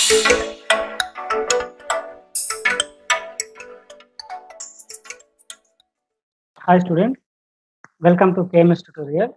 Hi student welcome to KMS tutorial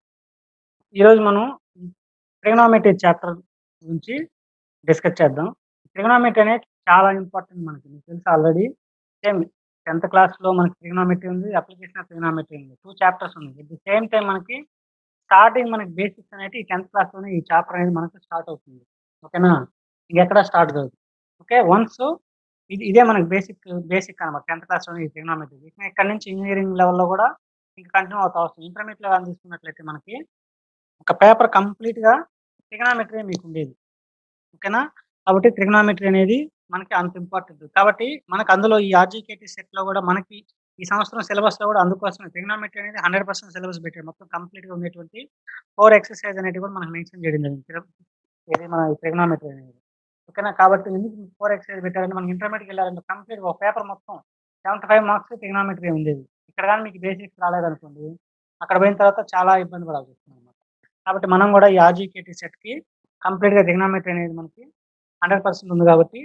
ఈరోజు మనం trigonometry chapter గురించి డిస్కస్ చేద్దాం ట్రిగనామెట్రీ అనేది చాలా ఇంపార్టెంట్ మనకి మీకు తెలుసు ఆల్రెడీ సేమ్ టెన్త్ క్లాస్లో మనకి ట్రిగనామెట్రీ ఉంది అప్లికేషన్ ఆఫ్ ట్రిగనామెట్రీ ఉంది టూ చాప్టర్స్ ఉంది ఎట్ ది సేమ్ టైం మనకి స్టార్టింగ్ మనకి బేసిక్స్ అనేది ఈ టెన్త్ క్లాస్లోనే ఈ చాప్టర్ అనేది మనకు స్టార్ట్ అవుతుంది ఓకేనా ఇంకెక్కడ స్టార్ట్ కాదు ఓకే వన్స్ ఇది ఇదే మనకి బేసిక్ బేసిక్ అనమాట టెన్త్ క్లాస్లోనే ఈ ట్రిగనామెట్రీ ఇక్కడ నుంచి ఇంజనీరింగ్ లెవెల్లో కూడా ఇంకా కంటిన్యూ అవుతా వస్తుంది ఇంటర్మీడియట్ లెవెల్ తీసుకున్నట్లయితే మనకి ఒక పేపర్ కంప్లీట్గా ట్రిగనామెట్రీ మీకు ఉండేది ఓకేనా కాబట్టి ట్రిగనామెట్రీ అనేది మనకి అంత ఇంపార్టెంట్ కాబట్టి మనకు అందులో ఈ ఆర్జీకేటీ సెట్లో కూడా మనకి ఈ సంవత్సరం సిలబస్లో కూడా అందుకోసం ట్రిగనామెట్రీ అనేది హండ్రెడ్ పర్సెంట్ సిలబస్ పెట్టారు మొత్తం కంప్లీట్గా ఉండేటువంటి ఫోర్ ఎక్సర్సైజ్ అనేది కూడా మనకు మెన్షన్ చేయడం జరిగింది ఇది మన ట్రిగనామెట్రీ అనేది ఓకేనా కాబట్టి ఎందుకు ఫోర్ ఎక్సర్సైజ్ పెట్టారంటే మనకి ఇంటర్మీడియట్కి వెళ్ళాలంటే కంప్లీట్ ఒక పేపర్ మొత్తం సెవెంటీ ఫైవ్ మార్క్స్ ట్రిగనామెట్రీ ఉండేది ఇక్కడ కానీ మీకు బేసిక్స్ రాలేదనుకోండి అక్కడ పోయిన తర్వాత చాలా ఇబ్బంది పడాల్సి వస్తుంది అనమాట కాబట్టి మనం కూడా ఈ ఆర్జీకేటీ సెట్కి కంప్లీట్గా ట్రిగనామెట్రీ అనేది మనకి హండ్రెడ్ పర్సెంట్ ఉంది కాబట్టి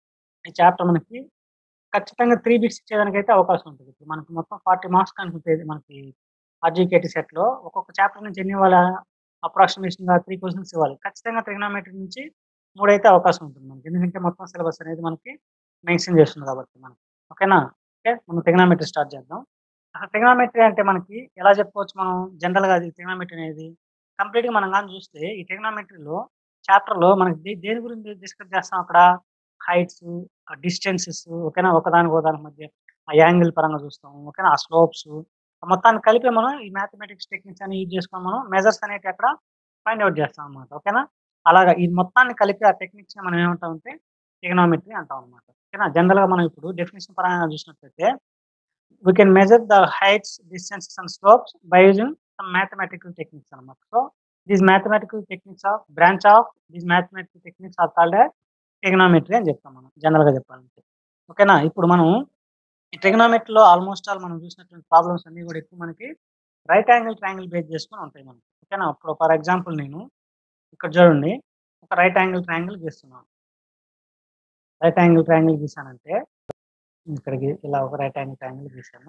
ఈ చాప్టర్ మనకి ఖచ్చితంగా త్రీ బిట్స్ ఇచ్చేదానికి అయితే అవకాశం ఉంటుంది ఇప్పుడు మనకి మొత్తం ఫార్టీ మార్క్స్ కనుకుంటుంది మనకి ఆర్జీకేటీ సెట్లో ఒక్కొక్క చాప్టర్ నుంచి ఎన్ని ఇవ్వాలి అప్రాక్సిమేషన్గా త్రీ క్వశ్చన్స్ ఇవ్వాలి ఖచ్చితంగా ట్రిగనామెట్రీ నుంచి మూడైతే అవకాశం ఉంటుంది మనకి ఎందుకంటే మొత్తం సిలబస్ అనేది మనకి మెన్షన్ చేస్తుంది కాబట్టి మనకి ఓకేనా ఓకే మనం ట్రిగనామెట్రీ స్టార్ట్ చేద్దాం అసలు ట్రిగనామెట్రీ అంటే మనకి ఎలా చెప్పుకోవచ్చు మనం జనరల్గా అది ట్రిగనామెట్రీ అనేది కంప్లీట్గా మనం కానీ చూస్తే ఈ ట్రిగనామెట్రీలో చాప్టర్లో మనకి దే- దేని గురించి డిస్కస్ చేస్తాం అక్కడ హైట్స్ డిస్టెన్సెస్ ఓకేనా ఒకదానికి ఒకదానికి మధ్య ఆ యాంగిల్ పరంగా చూస్తాం ఓకేనా ఆ స్లోప్స్ మొత్తాన్ని కలిపి మనం ఈ మ్యాథమెటిక్స్ టెక్నిక్స్ అని యూజ్ చేసుకొని మనం మెజర్స్ అనేవి అక్కడ ఫైండ్ అవుట్ చేస్తాం అనమాట ఓకేనా అలాగా ఈ మొత్తాన్ని కలిపి ఆ టెక్నిక్స్ మనం ఏమంటామంటే ట్రిగనామెట్రీ అంటాం అనమాట ఓకేనా జనరల్గా మనం ఇప్పుడు డెఫినేషన్ పరంగా చూసినట్లయితే we can measure the heights, distances, and slopes by using some mathematical techniques అన్నమాట so these mathematical techniques are branch of these mathematical techniques are called as trigonometry అని చెప్తాం మనం జనరల్ గా చెప్పాలంటే ఓకేనా ఇప్పుడు మనం ఈ ట్రిగనామెట్రీలో ఆల్మోస్ట్ ఆల్ మనం చూసినటువంటి ప్రాబ్లమ్స్ అన్ని కూడా ఎక్కువ మనకి రైట్ యాంగిల్ ట్రయాంగిల్ బేస్ చేసుకొని ఉంటాయి మనకి ఓకేనా ఇప్పుడు ఫర్ ఎగ్జాంపుల్ నేను ఇక్కడ చూడండి ఒక రైట్ యాంగిల్ ట్రయాంగిల్ గీస్తున్నాను రైట్ యాంగిల్ ట్రయాంగిల్ గీసానంటే ఇక్కడికి ఇలా ఒక రైట్ యాంగిల్ ట్రయాంగిల్ గీసాను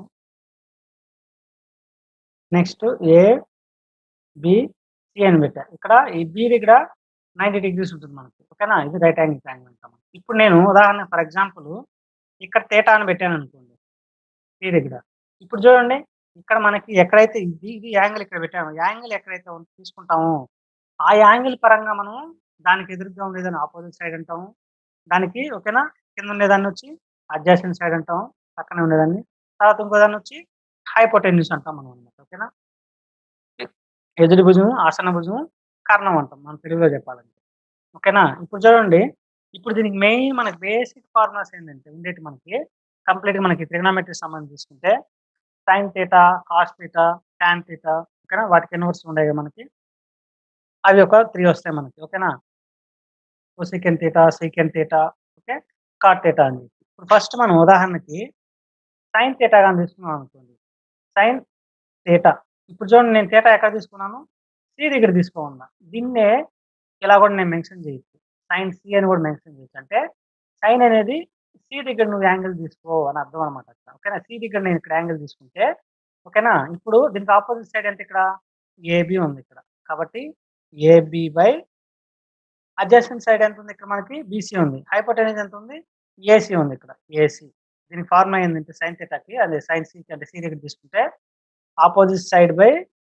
నెక్స్ట్ ఏ బి సి అని పెట్టా ఇక్కడ ఈ బి దగ్గర నైంటీ డిగ్రీస్ ఉంటుంది మనకి ఓకేనా ఇది రైట్ యాంగిల్ ట్రయాంగిల్ అంటాం ఇప్పుడు నేను ఉదాహరణ ఫర్ ఎగ్జాంపుల్ ఇక్కడ తేటా అని పెట్టాను అనుకోండి సి దగ్గర ఇప్పుడు చూడండి ఇక్కడ మనకి ఎక్కడైతే ఇది ఇది యాంగిల్ ఇక్కడ పెట్టాము యాంగిల్ ఎక్కడైతే ఉం- తీసుకుంటామో ఆ యాంగిల్ పరంగా మనం దానికి ఎదురుగా ఉండేదాన్ని ఆపోజిట్ సైడ్ అంటాము దానికి ఓకేనా కింద ఉండేదాన్ని వచ్చి అడ్జాసెంట్ సైడ్ అంటాం పక్కనే ఉండేదాన్ని తర్వాత ఇంకో దాన్ని వచ్చి హైపోటెన్యూస్ అంటాం మనం అనమాట ఓకేనా ఎదురు భుజం ఆసన భుజం కర్ణం అంటాం మనం తెలుగులో చెప్పాలంటే ఓకేనా ఇప్పుడు చూడండి ఇప్పుడు దీనికి మెయిన్ మనకి బేసిక్ ఫార్ములాస్ ఏంటంటే ఉండేటి మనకి కంప్లీట్ మనకి ట్రిగనామెట్రీ సంబంధించి తీసుకుంటే sine theta cos theta tan theta ఓకేనా వాటికి ఎన్ని వర్డ్స్ ఉన్నాయి కదా మనకి అవి ఒక త్రీ వస్తాయి మనకి ఓకేనా secant theta secant theta okay cot theta అని చెప్పి ఇప్పుడు ఫస్ట్ మనం ఉదాహరణకి సైన్ థీటా కానీ తీసుకున్నాం అనుకోండి సైన్ థీటా ఇప్పుడు చూడండి నేను థీటా ఎక్కడ తీసుకున్నాను సి దగ్గర తీసుకోమన్నా దీన్నే ఇలా కూడా నేను మెన్షన్ చేయొచ్చు సైన్ సి అని కూడా మెన్షన్ చేయొచ్చు అంటే సైన్ అనేది సి దగ్గర నువ్వు యాంగిల్ తీసుకో అని అర్థం అనమాట అక్కడ ఓకేనా సి దగ్గర నేను ఇక్కడ యాంగిల్ తీసుకుంటే ఓకేనా ఇప్పుడు దీనికి ఆపోజిట్ సైడ్ ఎంత ఇక్కడ ఏబి ఉంది ఇక్కడ కాబట్టి ఏబి బై అడ్జస్టెంట్ సైడ్ ఎంత ఉంది ఇక్కడ మనకి బీసీ ఉంది హైపోటెనిస్ ఎంత ఉంది ఏసీ ఉంది ఇక్కడ ఏసీ దీని ఫార్ములా ఏంటంటే సైన్ థీటాకి అదే సైన్ సి అంటే సి దగ్గర తీసుకుంటే ఆపోజిట్ సైడ్ బై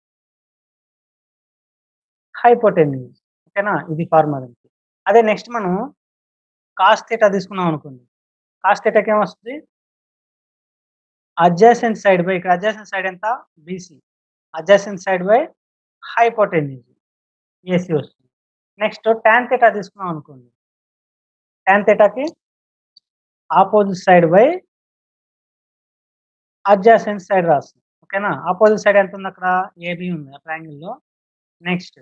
హైపోటెన్యూస్ ఓకేనా ఇది ఫార్ములా దీనికి అదే నెక్స్ట్ మనం కాస్ థీటా తీసుకున్నాం అనుకోండి కాస్ థీటాకి ఏమొస్తుంది అడ్జాసెంట్ సైడ్ బై ఇక్కడ అడ్జాసెంట్ సైడ్ ఎంత BC adjacent side by hypotenuse AC వస్తుంది నెక్స్ట్ ట్యాన్ థీటా తీసుకున్నాం అనుకోండి ట్యాన్ థీటాకి opposite side by adjacent side రాస్తుంది ఓకేనా ఆపోజిట్ సైడ్ ఎంత ఉంది అక్కడ ఏబి ఉంది ఆ ట్రయాంగిల్లో నెక్స్ట్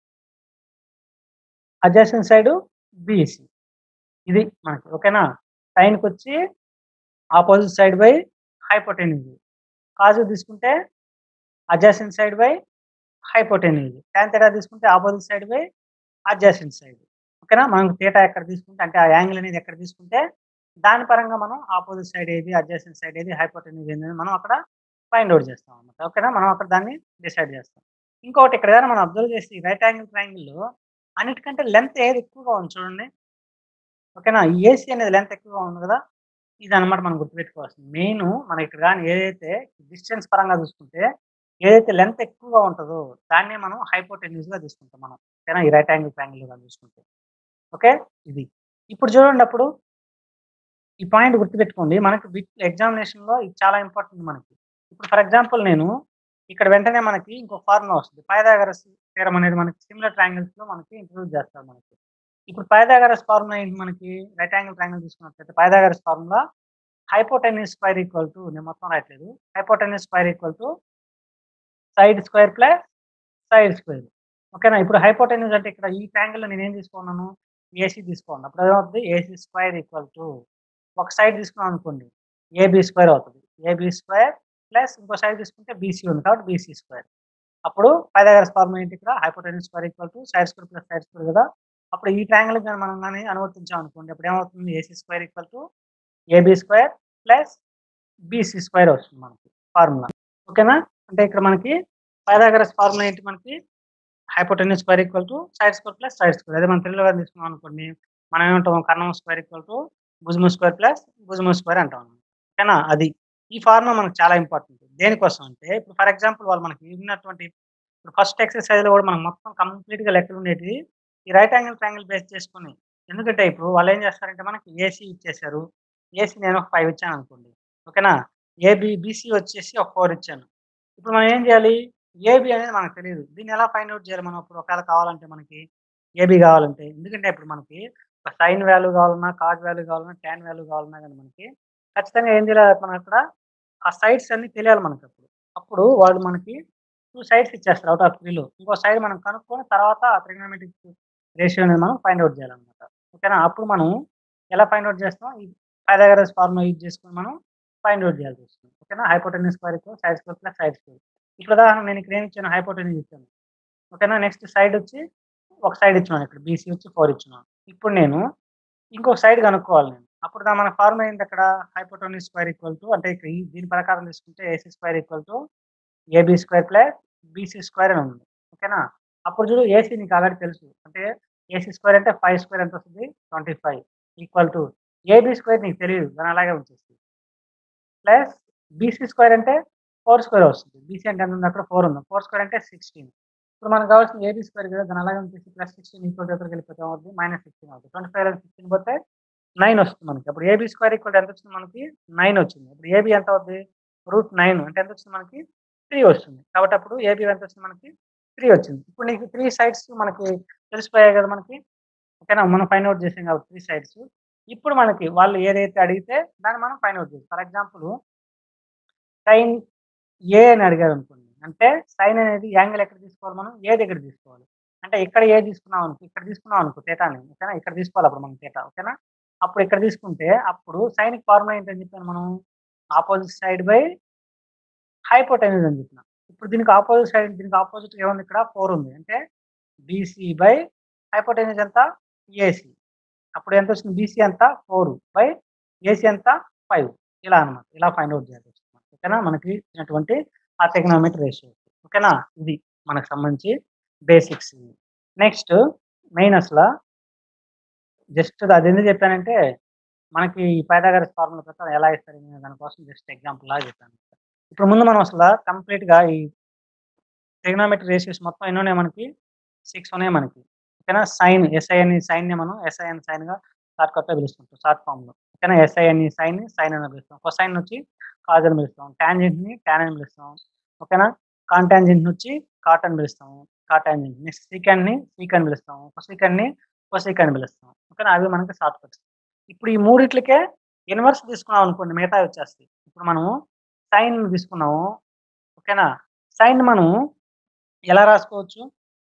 అడ్జాసెంట్ సైడ్ బిసి ఇది మనకి ఓకేనా సైన్కి వచ్చి opposite side by hypotenuse cos తీసుకుంటే adjacent side by hypotenuse tan theta తీసుకుంటే opposite side by adjacent side ఓకేనా మనం థీటా ఎక్కడ తీసుకుంటే అంటే ఆ యాంగిల్ అనేది ఎక్కడ తీసుకుంటే దాని పరంగా మనం ఆపోజిట్ సైడ్ ఏది అడ్జసెంట్ సైడ్ ఏది హైపోటెన్యూజ్ ఏది అనేది మనం అక్కడ ఫైండ్ అవుట్ చేస్తాం అనమాట ఓకేనా మనం అక్కడ దాన్ని డిసైడ్ చేస్తాం ఇంకొకటి ఇక్కడ ఏదైనా మనం అబ్జర్వ్ చేసి రైట్ యాంగిల్ ట్రయాంగిల్లో అన్నిటికంటే లెంత్ ఏది ఎక్కువగా ఉంది చూడండి ఓకేనా ఏసీ అనేది లెంత్ ఎక్కువగా ఉంది కదా ఇది అనమాట మనం గుర్తుపెట్టుకోవాల్సింది మెయిన్ మన ఇక్కడ కానీ ఏదైతే డిస్టెన్స్ పరంగా చూసుకుంటే ఏదైతే లెంత్ ఎక్కువగా ఉంటుందో దాన్నే మనం హైపోటెన్యూజ్ గా తీసుకుంటాం మనం ఓకేనా ఈ రైట్ యాంగిల్ ట్రయాంగిల్ గా చూసుకుంటే ఓకే ఇది ఇప్పుడు చూడండి అప్పుడు ఈ పాయింట్ గుర్తుపెట్టుకోండి మనకి బిట్ ఎగ్జామినేషన్ లో ఇది చాలా ఇంపార్టెంట్ మనకి ఇప్పుడు ఫర్ ఎగ్జాంపుల్ నేను ఇక్కడ వెంటనే మనకి ఇంకో ఫార్ములా వస్తుంది పైదాగరస్ థీరం అనేది మనకి సిమిలర్ ట్రయాంగిల్స్ లో మనకి ఇంట్రొడ్యూస్ చేస్తారు మనకి ఇప్పుడు పైదాగరస్ ఫార్ములా ఏంటి మనకి రైట్ యాంగిల్ ట్రయాంగిల్ తీసుకున్నట్లయితే Pythagoras formula hypotenuse square equal to నేను మొత్తం రాయట్లేదు hypotenuse square equal to side square plus side square ఓకేనా ఇప్పుడు హైపోటెన్యూస్ అంటే ఇక్కడ ఈ ట్రయాంగిల్ నేను ఏం తీసుకున్నాను ఏసీ తీసుకోండి అప్పుడు ఏమవుతుంది ఏసీ స్క్వేర్ ఈక్వల్ టు ఒక సైడ్ తీసుకున్నాం అనుకోండి ఏబి స్క్వేర్ అవుతుంది ఏబి స్క్వేర్ ప్లస్ ఇంకో సైడ్ తీసుకుంటే బీసీ ఉంది కాబట్టి బీసీ స్క్వేర్ అప్పుడు పైదాగరస్ ఫార్ములా ఏంటి ఇక్కడ hypotenuse square equal to side square plus side square కదా అప్పుడు ఈ ట్రయాంగిల్ కానీ మనం కానీ అనువర్తించాం అనుకోండి అప్పుడు ఏమవుతుంది AC square equal to AB square plus BC square వస్తుంది మనకి ఫార్ములా ఓకేనా అంటే ఇక్కడ మనకి పైదాగరస్ ఫార్ములా ఏంటి మనకి hypotenuse square equal to side square plus side square అదే మనం తెలుగులో కానీ తీసుకున్నాం అనుకోండి మనం ఏమంటాం కర్ణం స్క్వేర్ ఈక్వల్ టు భుజము స్క్వేర్ ప్లస్ భుజము స్క్వేర్ అంటాం అన్నమాట. ఓకేనా అది ఈ ఫార్ములా మనకు చాలా ఇంపార్టెంట్ దేనికోసం అంటే ఇప్పుడు ఫర్ ఎగ్జాంపుల్ వాళ్ళు మనకి ఉన్నటువంటి ఇప్పుడు ఫస్ట్ ఎక్సర్సైజ్ లో కూడా మనం మొత్తం కంప్లీట్ గా లెక్కలు ఉండేది ఈ రైట్ యాంగిల్ ట్రయాంగిల్ బేస్ చేసుకుని ఎందుకంటే ఇప్పుడు వాళ్ళు ఏం చేస్తారంటే మనకి ఏసీ ఇచ్చేసారు ఏసీ నేను ఒక ఫైవ్ ఇచ్చాను అనుకోండి ఓకేనా ఏబి బీసీ వచ్చేసి ఒక ఫోర్ ఇచ్చాను ఇప్పుడు మనం ఏం చేయాలి ఏబి అనేది మనకు తెలియదు దీన్ని ఎలా ఫైండ్ అవుట్ చేయాలి మనం ఇప్పుడు ఒకవేళ కావాలంటే మనకి ఏబి కావాలంటే ఎందుకంటే ఇప్పుడు మనకి సైన్ వాల్యూ కావాలన్నా కాజ్ వాల్యూ కావాలన్నా ట్యాన్ వాల్యూ కావాలన్నా కానీ మనకి ఖచ్చితంగా ఏం చేయాలి మనం అక్కడ ఆ సైడ్స్ అన్ని తెలియాలి మనకి అప్పుడు అప్పుడు వాళ్ళు మనకి టూ సైడ్స్ ఇచ్చేస్తారు అవుట్ ఆఫ్ త్రీలో ఇంకో సైడ్ మనం కనుక్కొని తర్వాత ఆ ట్రిగ్నోమెట్రిక్ రేషియో అనేది మనం ఫైండ్ అవుట్ చేయాలన్నమాట ఓకేనా అప్పుడు మనం ఎలా ఫైండ్ అవుట్ చేస్తాం ఈ పైదాగరస్ ఫార్ములా యూజ్ చేసుకొని మనం ఫైండ్ అవుట్ చేయాల్సి వస్తుంది ఓకేనా hypotenuse square equal side square plus side square ఇప్పుడు ఉదాహరణ నేను ఇక్కడ ఏమి ఇచ్చాను హైపోటెన్యూస్ ఇచ్చాను ఓకేనా నెక్స్ట్ సైడ్ వచ్చి ఒక సైడ్ ఇచ్చున్నాను ఇక్కడ బీసీ వచ్చి ఫోర్ ఇచ్చున్నాను ఇప్పుడు నేను ఇంకొక సైడ్ కనుక్కోవాలి నేను అప్పుడు దా- మన ఫార్ములా ఏంటి అక్కడ హైపోటోనిస్ స్క్వేర్ ఈక్వల్ టు అంటే ఇక్కడ ఈ- దీని ప్రకారం తీసుకుంటే AC square equal to AB square plus BC square అని ఉంది ఓకేనా అప్పుడు చూడు ఏసీ నీకు ఆల్రెడీ తెలుసు అంటే ఏసీ స్క్వేర్ అంటే ఫైవ్ స్క్వేర్ ఎంత వస్తుంది twenty five equal to AB square నీకు తెలియదు దాని అలాగే ఉంచేస్తుంది ప్లస్ బీసీ స్క్వేర్ అంటే ఫోర్ స్క్వేర్ వస్తుంది బీసీ అంటే ఎంత ఉంది అక్కడ ఫోర్ ఉంది ఫోర్ స్క్వేర్ అంటే సిక్స్టీన్ ఇప్పుడు మనకు కావాల్సిన ఏబీ స్క్వేర్ కదా దాని అలాగే ఉంచేసి ప్లస్ సిక్స్టీన్ ఈక్వల్ టు ఎక్కడికి వెళ్ళిపోతే అవుతుంది మైనస్ సిక్స్టీన్ అవుతుంది ట్వంటీ ఫైవ్ సిక్స్టీన్ పోతే నైన్ వస్తుంది మనకి అప్పుడు ఏబీ స్క్వేర్ ఈక్వల్ ఎంత వచ్చింది మనకి నైన్ వచ్చింది ఇప్పుడు ఏబీ ఎంత అవుతుంది రూట్ నైన్ అంటే ఎంత వచ్చింది మనకి త్రీ వస్తుంది కాబట్టి అప్పుడు ఏబీ ఎంత వచ్చింది మనకి త్రీ వచ్చింది ఇప్పుడు నీకు త్రీ సైడ్స్ మనకి తెలిసిపోయాయి కదా మనకి ఓకేనా మనం ఫైండ్ అవుట్ చేసాం కాబట్టి త్రీ సైడ్స్ ఇప్పుడు మనకి వాళ్ళు ఏదైతే అడిగితే దాన్ని మనం ఫైండ్ అవుట్ చేస్తాం ఫర్ ఎగ్జాంపుల్ సైన్ ఏ అని అడిగారు అనుకోండి అంటే సైన్ అనేది యాంగిల్ ఎక్కడ తీసుకోవాలి మనం ఏ దగ్గర తీసుకోవాలి అంటే ఇక్కడ ఏ తీసుకున్నాం అనుకో ఇక్కడ తీసుకున్నాం అనుకో తేటాని ఓకేనా ఇక్కడ తీసుకోవాలి అప్పుడు మనం తేటా ఓకేనా అప్పుడు ఇక్కడ తీసుకుంటే అప్పుడు సైన్ ఫార్ములా ఏంటని చెప్పాను మనం ఆపోజిట్ సైడ్ బై హైపోటెన్యూజ్ అని చెప్పిన ఇప్పుడు దీనికి ఆపోజిట్ సైడ్ దీనికి ఆపోజిట్ ఏముంది ఇక్కడ ఫోర్ ఉంది అంటే బీసీ బై హైపోటెన్యూజ్ ఎంత ఏసీ అప్పుడు ఎంత వచ్చింది బీసీ ఎంత ఫోర్ బై ఏసీ ఎంత ఫైవ్ ఇలా అన్నమాట ఇలా ఫైండ్ అవుట్ చేయాలి ఓకేనా మనకి ఇచ్చినటువంటి ఆ టెక్నామెట్రీ రేషియో ఓకేనా ఇది మనకు సంబంధించి బేసిక్స్ నెక్స్ట్ మెయిన్ అసలు జస్ట్ అది ఎందుకు చెప్పానంటే మనకి ఈ పైథాగరస్ ఫార్ములా ప్రకారం ఎలా ఇస్తారు అనే దానికోసం జస్ట్ ఎగ్జాంపుల్ లాగా చెప్పాను ఇప్పుడు ముందు మనం అసలు కంప్లీట్ గా ఈ ట్రిగ్నోమెట్రీ రేషియోస్ మొత్తం ఎన్ని ఉన్నాయి మనకి సిక్స్ ఉన్నాయి మనకి ఓకేనా సైన్ ఎస్ఐఎన్ సైన్ ని మనం ఎస్ఐఎన్ సైన్ గా షార్ట్ కట్ లో పిలుస్తుంటాం షార్ట్ ఫామ్ లో ఓకేనా ఎస్ఐఎన్ సైన్ ని సైన్ అని పిలుస్తాం కొసైన్ వచ్చి కాజ్ అని పిలుస్తాం టాంజెంట్ ని టాన్ అని పిలుస్తాం ఓకేనా కాంటాంజెంట్ వచ్చి కాట్ అని పిలుస్తాం కాటాంజెంట్ నెక్స్ట్ సీకెండ్ ని సీక్ అని పిలుస్తాం కొసీకెండ్ ని కొసీక్ అని పిలుస్తాం ఓకేనా అవి మనకి షార్ట్ కట్స్ ఇప్పుడు ఈ మూడిట్లకే ఇన్వర్స్ తీసుకున్నాం అనుకోండి మిగతా వచ్చేస్తాయి ఇప్పుడు మనము సైన్ తీసుకున్నాము ఓకేనా సైన్ మనం ఎలా రాసుకోవచ్చు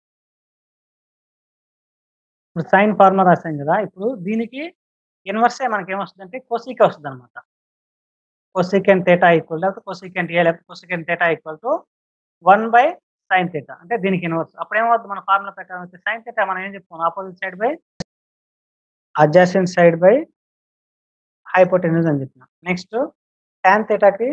ఇప్పుడు సైన్ ఫార్ములా రాసాం కదా ఇప్పుడు దీనికి ఇన్వర్సే మనకి ఏమొస్తుంది అంటే కొసీక్ వస్తుంది అనమాట కొసీకెన్ తేటా ఈక్వల్ లేకపోతే కొసీకెన్ ఏ లేకపోతే cosecant theta equal to one by sine theta అంటే దీనికి ఇన్వర్స్ అప్పుడు ఏమవుతుంది మన ఫార్ములా ప్రకారం అయితే సైన్ తేటా మనం ఏం చెప్పుకోం opposite side by adjacent side by hypotenuse అని చెప్పిన నెక్స్ట్ టాన్ థీటాకి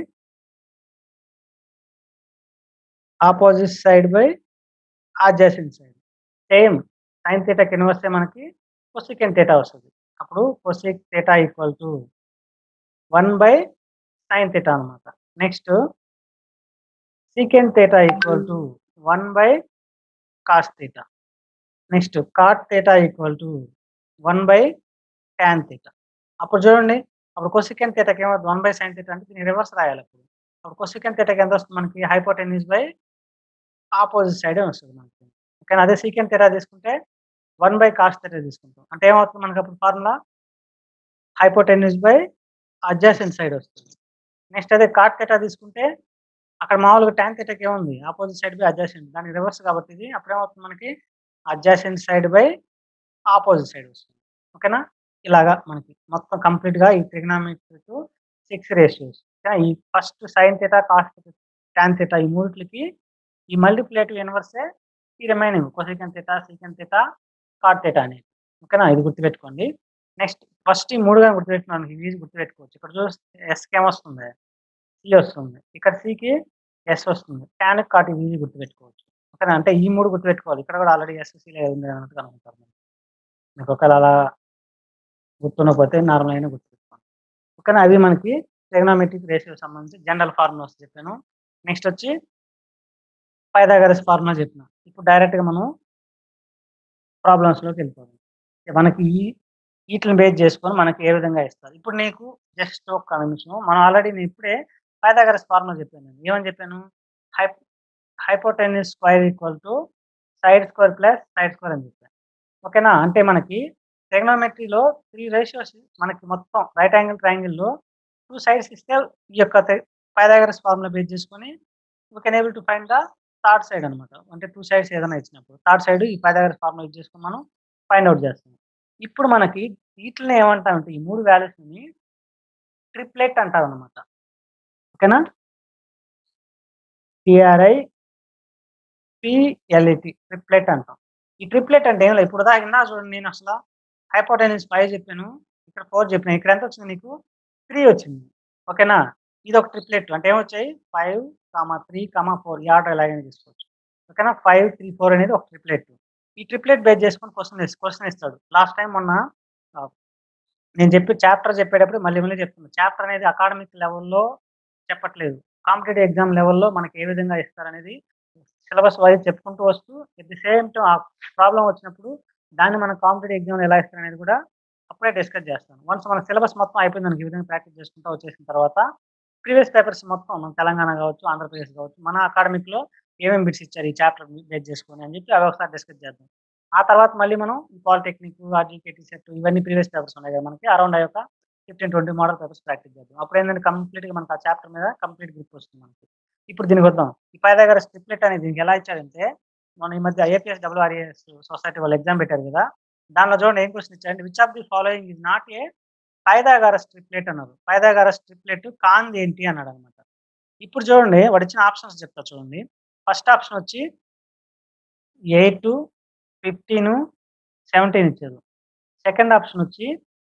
opposite side by adjacent side same sine theta కింద వస్తే మనకి కొసికెన్ థీటా వస్తుంది అప్పుడు cosec theta equal to one by sine theta అనమాట next secant theta equal to one by cos theta next cot theta equal to one by tan theta అప్పుడు చూడండి అప్పుడు cosec థీటాకి ఏమవుతుంది వన్ బై సైన్ థీటా అంటే దీన్ని reverse రాయాలి అప్పుడు అప్పుడు కొసికెన్ థీటాకి ఎంత వస్తుంది మనకి హైపోటెన్యూస్ బై ఆపోజిట్ సైడ్ వస్తుంది మనకి కానీ అదే సీకెన్ థీటా తీసుకుంటే వన్ బై కాస్ థీటా తీసుకుంటాం అంటే ఏమవుతుంది మనకి అప్పుడు formula hypotenuse by adjacent side వస్తుంది నెక్స్ట్ అదే కాట్ థీటా తీసుకుంటే అక్కడ మామూలుగా ట్యాన్ థీటాకి ఏముంది ఆపోజిట్ సైడ్ బై అడ్జాసెంట్ దానికి రివర్స్ కాబట్టి ఇది అప్పుడు ఏమవుతుంది మనకి adjacent side by opposite side వస్తుంది ఓకేనా ఇలాగా మనకి మొత్తం కంప్లీట్గా ఈ ట్రిగ్నామెట్రిక్ సిక్స్ రేషియోస్ ఈ first sine theta cos tan theta ఈ మూడిట్లకి ఈ మల్టిప్లేటివ్ ఇన్వర్సే ఈ remaining cosecant theta secant theta cot theta అనేది ఓకేనా ఇది గుర్తుపెట్టుకోండి నెక్స్ట్ ఫస్ట్ ఈ మూడుగా గుర్తుపెట్టుకున్నాను ఈజీ గుర్తుపెట్టుకోవచ్చు ఇక్కడ చూస్తే ఎస్కి ఏమొస్తుంది సి వస్తుంది ఇక్కడ సికి ఎస్ వస్తుంది ట్యాన్ కాట్ ఈజీ గుర్తుపెట్టుకోవచ్చు ఓకేనా అంటే ఈ మూడు గుర్తుపెట్టుకోవాలి ఇక్కడ కూడా ఆల్రెడీ ఎస్ఎస్సీ ఉంది అన్నట్టుగా అనుకుంటారు మీకు ఒకవేళ అలా గుర్తుండకపోతే నార్మల్ అయినా గుర్తుపెట్టుకోండి ఓకేనా అవి మనకి ట్రిగ్నామెట్రిక్ రేషియో సంబంధించి జనరల్ ఫార్ములాస్ చెప్పాను నెక్స్ట్ వచ్చి పైథాగరస్ ఫార్ములా చెప్పిన ఇప్పుడు డైరెక్ట్గా మనం ప్రాబ్లమ్స్లోకి వెళ్ళిపోదాం మనకి ఈ వీటిని బేస్ చేసుకొని మనకి ఏ విధంగా ఇస్తారు ఇప్పుడు నీకు జస్ట్ ఒక నిమిషం మనం ఆల్రెడీ నేను ఇప్పుడే పైథాగరస్ ఫార్ములా చెప్పాను నేను ఏమని చెప్పాను హై hypotenuse square equal to side square plus side square అని చెప్పాను ఓకేనా అంటే మనకి టెక్నోమెట్రీలో త్రీ రేషియోస్ మనకి మొత్తం రైట్ యాంగిల్ ట్రయాంగిల్లో టూ సైడ్స్ ఇస్తే ఈ యొక్క పైథాగరస్ ఫార్ములా బేస్ చేసుకొని we can able to find the third side అనమాట అంటే టూ సైడ్స్ ఏదైనా ఇచ్చినప్పుడు థర్డ్ సైడ్ ఈ పైథాగరస్ ఫార్ములా యూజ్ చేసుకొని మనం ఫైండ్ అవుట్ చేస్తాం ఇప్పుడు మనకి వీటిని ఏమంటామంటే ఈ మూడు వాల్యూస్ని ట్రిప్లెట్ అంటారు అనమాట ఓకేనా టిఆర్ఐ పిఎల్ఈటి ట్రిప్లెట్ అంటాం ఈ ట్రిప్లెట్ అంటే ఏం లేదు ఇప్పుడు దాకా చూడండి నేను అసలు హైపోటెనిస్ ఫైవ్ చెప్పాను ఇక్కడ ఫోర్ చెప్పాను ఇక్కడ ఎంత వచ్చింది నీకు త్రీ వచ్చింది ఓకేనా ఇది ఒక ట్రిప్లెట్ అంటే ఏమొచ్చాయి five comma three comma four ఈ ఆర్డర్ ఎలాగైనా తీసుకోవచ్చు ఓకేనా ఫైవ్ త్రీ ఫోర్ అనేది ఒక ట్రిప్లెట్ ఈ ట్రిప్లెట్ బేస్ చేసుకొని క్వశ్చన్ క్వశ్చన్ ఇస్తాడు లాస్ట్ టైం మొన్న నేను చెప్పి చాప్టర్ చెప్పేటప్పుడు మళ్ళీ మళ్ళీ చెప్తున్నాను చాప్టర్ అనేది అకాడమిక్ లెవెల్లో చెప్పట్లేదు కాంపిటేటివ్ ఎగ్జామ్ లెవెల్లో మనకి ఏ విధంగా ఇస్తారనేది సిలబస్ వైజ్ చెప్పుకుంటూ వస్తూ ఎట్ ది సేమ్ టైం ఆ ప్రాబ్లం వచ్చినప్పుడు దాన్ని మనం కాంపిటేటివ్ ఎగ్జామ్ ఎలా ఇస్తారు అనేది కూడా అప్పుడే డిస్కస్ చేస్తాను వన్స్ మన సిలబస్ మొత్తం అయిపోయింది మనకి ఈ విధంగా ప్రాక్టీస్ చేసుకుంటూ వచ్చేసిన తర్వాత ప్రీవియస్ పేపర్స్ మొత్తం మన తెలంగాణ కావచ్చు ఆంధ్రప్రదేశ్ కావచ్చు మన అకాడమిక్లో ఏమేమి బిట్స్ ఇచ్చారు ఈ చాప్టర్ బేస్ చేసుకొని అని చెప్పి అవి ఒకసారి డిస్కస్ చేద్దాం ఆ తర్వాత మళ్ళీ మనం పాలిటెక్నిక్ ఆర్జీకేటీ సెట్ ఇవన్నీ ప్రీవియస్ పేపర్స్ ఉన్నాయి కదా మనకి అరౌండ్ ఆ యొక్క fifteen twenty model papers practice చేద్దాం అప్పుడు ఏంటంటే కంప్లీట్గా మనకి ఆ చాప్టర్ మీద కంప్లీట్ గ్రిప్ వస్తుంది మనకి ఇప్పుడు దీనికి వద్దాం ఈ పైదాగర స్ట్రిప్లెట్ అనేది దీనికి ఎలా ఇచ్చారంటే మనం ఈ మధ్య ఐఏపీఎస్ డబ్ల్యూఆర్ఏఎస్ సొసైటీ వాళ్ళు ఎగ్జామ్ పెట్టారు కదా దానిలో చూడండి ఏం క్వశ్చన్ ఇచ్చారంటే which of the following is not a Pythagoras triplet అన్నారు పైదాగార స్ట్రిప్లెట్ కాంది ఏంటి అన్నాడు అనమాట ఇప్పుడు చూడండి వాడు ఇచ్చిన ఆప్షన్స్ చెప్తా చూడండి ఫస్ట్ ఆప్షన్ వచ్చి ఎయిట్ ఫిఫ్టీన్ సెవెంటీన్ ఇచ్చారు సెకండ్ ఆప్షన్ వచ్చి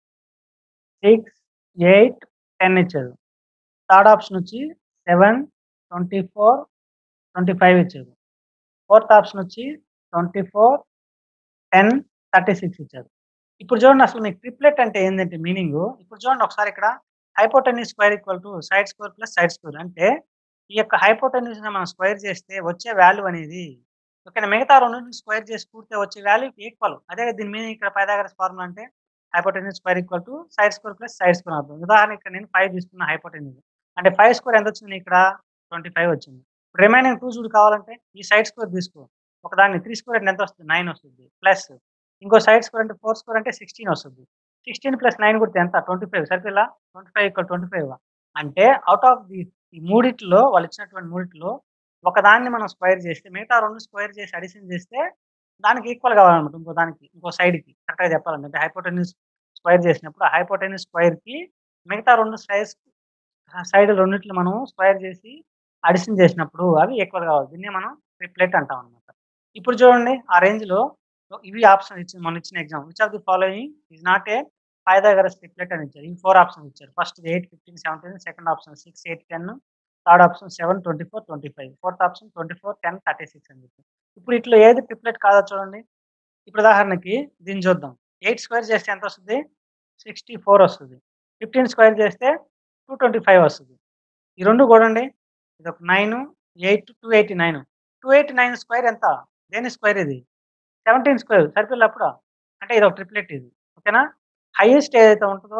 సిక్స్ ఎయిట్ టెన్ ఇచ్చారు థర్డ్ ఆప్షన్ వచ్చి seven twenty four twenty five ఇచ్చారు ఫోర్త్ ఆప్షన్ వచ్చి twenty four ten thirty six ఇచ్చారు ఇప్పుడు చూడండి అసలు మీకు ట్రిప్లెట్ అంటే ఏంటంటే మీనింగ్ ఇప్పుడు చూడండి ఒకసారి ఇక్కడ hypotenuse square equal to side square plus side square అంటే ఈ యొక్క హైపోటెన్యూస్ మనం స్క్వేర్ చేస్తే వచ్చే వాల్యూ అనేది ఓకేనా మిగతా రెండు స్క్వేర్ చేసి కూడితే వచ్చే వాల్యూకి ఈక్వల్ అదే దీని మీనింగ్ ఇక్కడ పైదాగరస్ ఫార్ములా అంటే hypotenuse square equal to side square plus side square అవుతుంది ఉదాహరణ ఇక్కడ నేను ఫైవ్ తీసుకున్న హైపోటెన్యూస్ అంటే ఫైవ్ స్క్వేర్ ఎంత వచ్చింది ఇక్కడ ట్వంటీ ఫైవ్ వచ్చింది రిమైనింగ్ టూ చూడు కావాలంటే ఈ సైడ్ స్క్వేర్ తీసుకో ఒకదాన్ని త్రీ స్క్వేర్ అంటే ఎంత వస్తుంది నైన్ వస్తుంది ప్లస్ ఇంకో సైడ్ స్క్వేర్ అంటే ఫోర్ స్క్వేర్ అంటే సిక్స్టీన్ వస్తుంది సిక్స్టీన్ ప్లస్ నైన్ కొడితే ఎంత ట్వంటీ ఫైవ్ సరిపోయిలా ట్వంటీ ఫైవ్ ఇక్కడ ట్వంటీ ఫైవ్ అంటే అవుట్ ఆఫ్ ది ఈ మూడిట్లో వాళ్ళు ఇచ్చినటువంటి మూడిట్లో ఒకదాన్ని మనం స్క్వేర్ చేస్తే మిగతా రెండు స్క్వేర్ చేసి అడిషన్ చేస్తే దానికి ఈక్వల్ కావాలన్నమాట ఇంకో దానికి ఇంకో సైడ్కి కరెక్ట్గా చెప్పాలంటే అంటే హైపోటెన్యూస్ స్క్వేర్ చేసినప్పుడు ఆ హైపోటెన్యూస్ స్క్వేర్కి మిగతా రెండు సైజ్ సైడ్ రెండింటిని మనం స్క్వేర్ చేసి అడిషన్ చేసినప్పుడు అవి ఈక్వల్ కావాలి దీన్ని మనం ట్రిప్లెట్ అంటాం అనమాట ఇప్పుడు చూడండి ఆ రేంజ్లో సో ఇవి ఆప్షన్ ఇచ్చింది మొన్న ఇచ్చిన exam which of the following is not a Pythagoras triplet అని ఇచ్చారు ఈ ఫోర్ ఆప్షన్ ఇచ్చారు first eight fifteen seventeen second option six eight ten third option seven twenty four twenty five fourth option twenty four ten thirty six అని చెప్పి ఇప్పుడు ఇట్లా ఏది triplet కాదో చూడండి ఇప్పుడు ఉదాహరణకి దీన్ని చూద్దాం ఎయిట్ స్క్వేర్ చేస్తే ఎంత వస్తుంది సిక్స్టీ ఫోర్ వస్తుంది ఫిఫ్టీన్ స్క్వేర్ చేస్తే టూ ట్వంటీ ఫైవ్ వస్తుంది ఈ రెండు చూడండి ఇది ఒక nine eight two eighty nine two eighty nine square ఎంత దేని స్క్వేర్ ఇది సెవెంటీన్ స్క్వేర్ సరిపోయినప్పుడు అంటే ఇది ఒక ట్రిప్లెట్ ఇది ఓకేనా హైయెస్ట్ ఏదైతే ఉంటుందో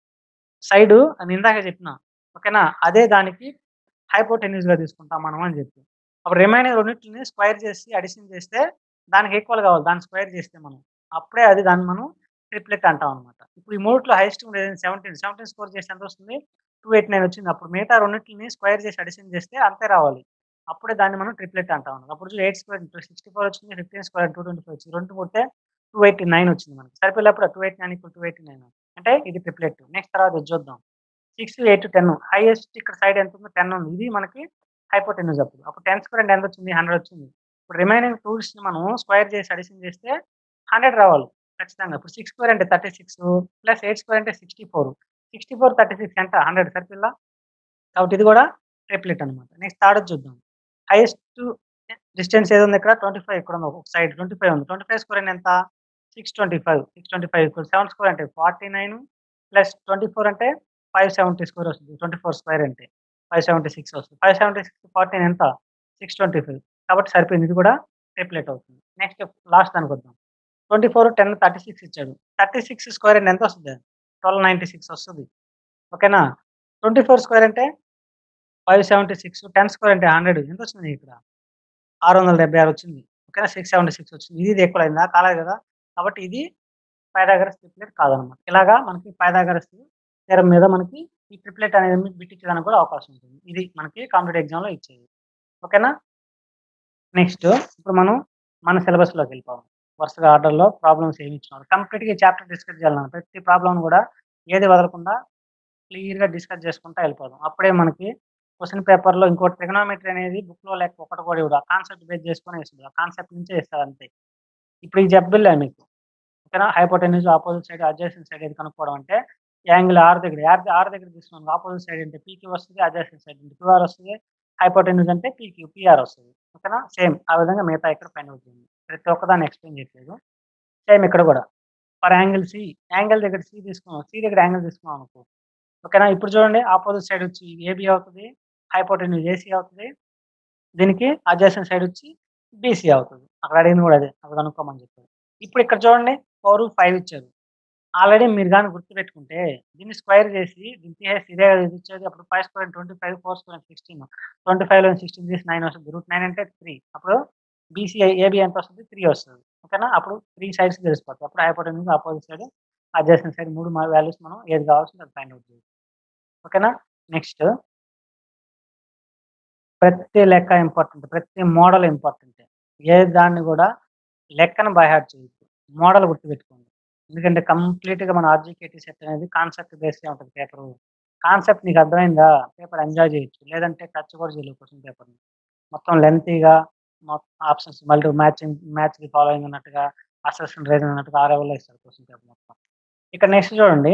సైడ్ అని ఇందాక చెప్పిన ఓకేనా అదే దానికి హైపోటెన్యూస్గా తీసుకుంటాం మనం అని చెప్పి అప్పుడు రిమైనింగ్ రెండింటిని స్క్వేర్ చేసి అడిషన్ చేస్తే దానికి ఈక్వల్ కావాలి దాన్ని స్క్వేర్ చేస్తే మనం అప్పుడే అది దాన్ని మనం ట్రిప్లెట్ అంటాం అనమాట ఇప్పుడు ఈ మూడిట్లో హైయెస్ట్ ఉండేది సెవెంటీన్ సెవెంటీన్ స్కోర్ చేస్తే ఎంత వస్తుంది టూ ఎయిట్ నైన్ వచ్చింది అప్పుడు మిగతా రెండింటిని స్క్వేర్ చేసి అడిషన్ చేస్తే అంతే రావాలి అప్పుడే దాన్ని మనం ట్రిప్లెట్ అంటాం అన్నమాట. అప్పుడు ఎయిట్ స్క్వేర్ సిక్స్టీ ఫోర్ వచ్చింది fifteen square two twenty five వచ్చింది రెండు కొడితే టూ ఎయిటీ నైన్ వచ్చింది మనకి సరిపోయినప్పుడు టూ ఎయిటీ నైన్ ఇప్పుడు టూ ఎయిటీ నైన్ అంటే ఇది ట్రిప్లెట్ నెక్స్ట్ తర్వాత ఇది చూద్దాం సిక్స్ ఎయిట్ టెన్ హైయెస్ట్ ఇక్కడ సైడ్ ఎంత ఉందో టెన్ ఉంది ఇది మనకి హైపోటెన్యూస్ అప్పుడు అప్పుడు టెన్ స్క్వేర్ అంటే ఎంత వచ్చింది హండ్రెడ్ వచ్చింది ఇప్పుడు రిమైనింగ్ టూల్స్ని మనం స్క్వేర్ చేసి అడిషన్ చేస్తే హండ్రెడ్ రావాలి ఖచ్చితంగా ఇప్పుడు సిక్స్ స్క్వేర్ అంటే thirty six plus eight square అంటే sixty four sixty four thirty six ఎంత హండ్రెడ్ సరిపిల్ల కాబట్టి ఇది కూడా ట్రిప్లెట్ అనమాట నెక్స్ట్ థర్డ్ చూద్దాం హైయెస్ట్ డిస్టెన్స్ ఏది ఉంది ఇక్కడ ట్వంటీ ఫైవ్ ఇక్కడ ఉంది ఒక సైడ్ ట్వంటీ ఫైవ్ ఉంది ట్వంటీ ఫైవ్ స్క్వేర్ ఎంత six twenty five six twenty five seven square అంటే forty nine plus twenty four అంటే ఫైవ్ సెవెంటీ స్క్వేర్ వస్తుంది ట్వంటీ ఫోర్ స్క్వేర్ అంటే ఫైవ్ సెవెంటీ సిక్స్ వస్తుంది ఫైవ్ సెవెంటీ సిక్స్ ఫార్టీ ఎంత six twenty five కాబట్టి సరిపోయింది ఇది కూడా ట్రిప్లెట్ అవుతుంది నెక్స్ట్ లాస్ట్ దానికి వద్దాం twenty four ten thirty six ఇచ్చాడు థర్టీ సిక్స్ స్క్వేర్ అంటే ఎంత వస్తుంది ట్వెల్వ్ నైంటీ సిక్స్ వస్తుంది ఓకేనా ట్వంటీ ఫోర్ స్క్వేర్ అంటే five seventy six ten square అంటే హండ్రెడ్ ఎంత వచ్చింది ఇక్కడ ఆరు వందల డెబ్బై ఆరు వచ్చింది ఓకేనా సిక్స్ సెవెంటీ సిక్స్ వచ్చింది ఇది ఎక్కువ అయిందా కాలేదు కదా కాబట్టి ఇది పైథాగరస్ ట్రిప్లెట్ కాదనమాట ఇలాగా మనకి పైథాగరస్ తీరం మీద మనకి ఈ ట్రిప్లెట్ అనేది బిట్టించడానికి కూడా అవకాశం ఉంటుంది ఇది మనకి కాంపిటేటివ్ ఎగ్జామ్లో ఇచ్చేది ఓకేనా నెక్స్ట్ ఇప్పుడు మనం మన సిలబస్లోకి వెళ్ళిపోవాలి వరుసగా ఆర్డర్లో ప్రాబ్లమ్స్ ఏమి ఇచ్చినారు కంప్లీట్గా చాప్టర్ డిస్కస్ చేయాలన్న ప్రతి ప్రాబ్లం కూడా ఏది వదలకుండా క్లియర్గా డిస్కస్ చేసుకుంటా వెళ్ళిపోదాం అప్పుడే మనకి క్వశ్చన్ పేపర్లో ఇంకో ట్రిగనోమెట్రీ అనేది బుక్లో లేక ఒకటి కూడా ఇవ్వడు ఆ కాన్సెప్ట్ బేస్ చేసుకొని ఇస్తుంది ఆ కాన్సెప్ట్ నుంచే ఇస్తారు అంతే ఇప్పుడు ఈ చెప్పలే మీకు ఓకేనా hypotenuse opposite side adjacent side ఏది కనుక్కోవడం అంటే యాంగిల్ ఆర్ దగ్గర ఆర్ ఆర్ దగ్గర తీసుకున్నాం ఆపోజిట్ సైడ్ అంటే పీకి వస్తుంది అడ్జస్టెంట్ సైడ్ అంటే క్యూఆర్ వస్తుంది హైపోటెన్యూస్ అంటే పీకి పిఆర్ వస్తుంది ఓకేనా సేమ్ ఆ విధంగా మిగతా ఇక్కడ ఫైండ్ అవుతుంది ప్రతి ఒక్కదాన్ని ఎక్స్ప్లెయిన్ చేయట్లేదు సేమ్ ఇక్కడ కూడా ఫర్ యాంగిల్ సి యాంగిల్ దగ్గర సి తీసుకున్నాం సి దగ్గర యాంగిల్ తీసుకున్నాం అనుకో ఓకేనా ఇప్పుడు చూడండి ఆపోజిట్ సైడ్ వచ్చి ఏబి అవుతుంది హైపోటెన్యూస్ ఏసీ అవుతుంది దీనికి అడ్జస్టెంట్ సైడ్ వచ్చి బీసీ అవుతుంది అక్కడ అడిగింది కూడా అదే అక్కడ కనుక్కోమని చెప్పారు ఇప్పుడు ఇక్కడ చూడండి ఫోర్ ఫైవ్ ఇచ్చారు ఆల్రెడీ మీరు కానీ గుర్తుపెట్టుకుంటే దీన్ని స్క్వేర్ చేసి దీన్ని తీసేసి ఇదే కదా ఇది ఇచ్చేది అప్పుడు five square twenty five four square sixteen twenty ఫైవ్లో సిక్స్టీన్ తీసి నైన్ వస్తుంది రూట్ నైన్ అంటే త్రీ అప్పుడు బీసీ ఏబి ఎంత వస్తుంది త్రీ వస్తుంది ఓకేనా అప్పుడు త్రీ సైడ్స్ తెలిసిపోతుంది అప్పుడు hypotenuse opposite side adjacent side మూడు వాల్యూస్ మనం ఏది కావాల్సింది అది ఫైండ్ అవుట్ చేయాలి ఓకేనా నెక్స్ట్ ప్రతి లెక్క ఇంపార్టెంట్ ప్రతి మోడల్ ఇంపార్టెంట్ ఏ దాన్ని కూడా లెక్కను బైహార్ట్ చేయొద్దు మోడల్ గుర్తుపెట్టుకోండి ఎందుకంటే కంప్లీట్గా మన ఆర్జికేటీ సెట్ అనేది కాన్సెప్ట్ బేస్గా ఉంటుంది పేపర్ కాన్సెప్ట్ నీకు అర్థమైందా పేపర్ ఎంజాయ్ చేయొచ్చు లేదంటే టచ్ కూడా చేయలేవు క్వశ్చన్ పేపర్ మొత్తం లెంతీగా ఆప్షన్స్ మళ్ళీ మ్యాచింగ్ మ్యాచ్ ది ఫాలోయింగ్ అన్నట్టుగా అసెషన్ రేజ్ అన్నట్టుగా ఆ లెవెల్లో ఇస్తారు క్వశ్చన్ పేపర్ మొత్తం ఇక్కడ నెక్స్ట్ చూడండి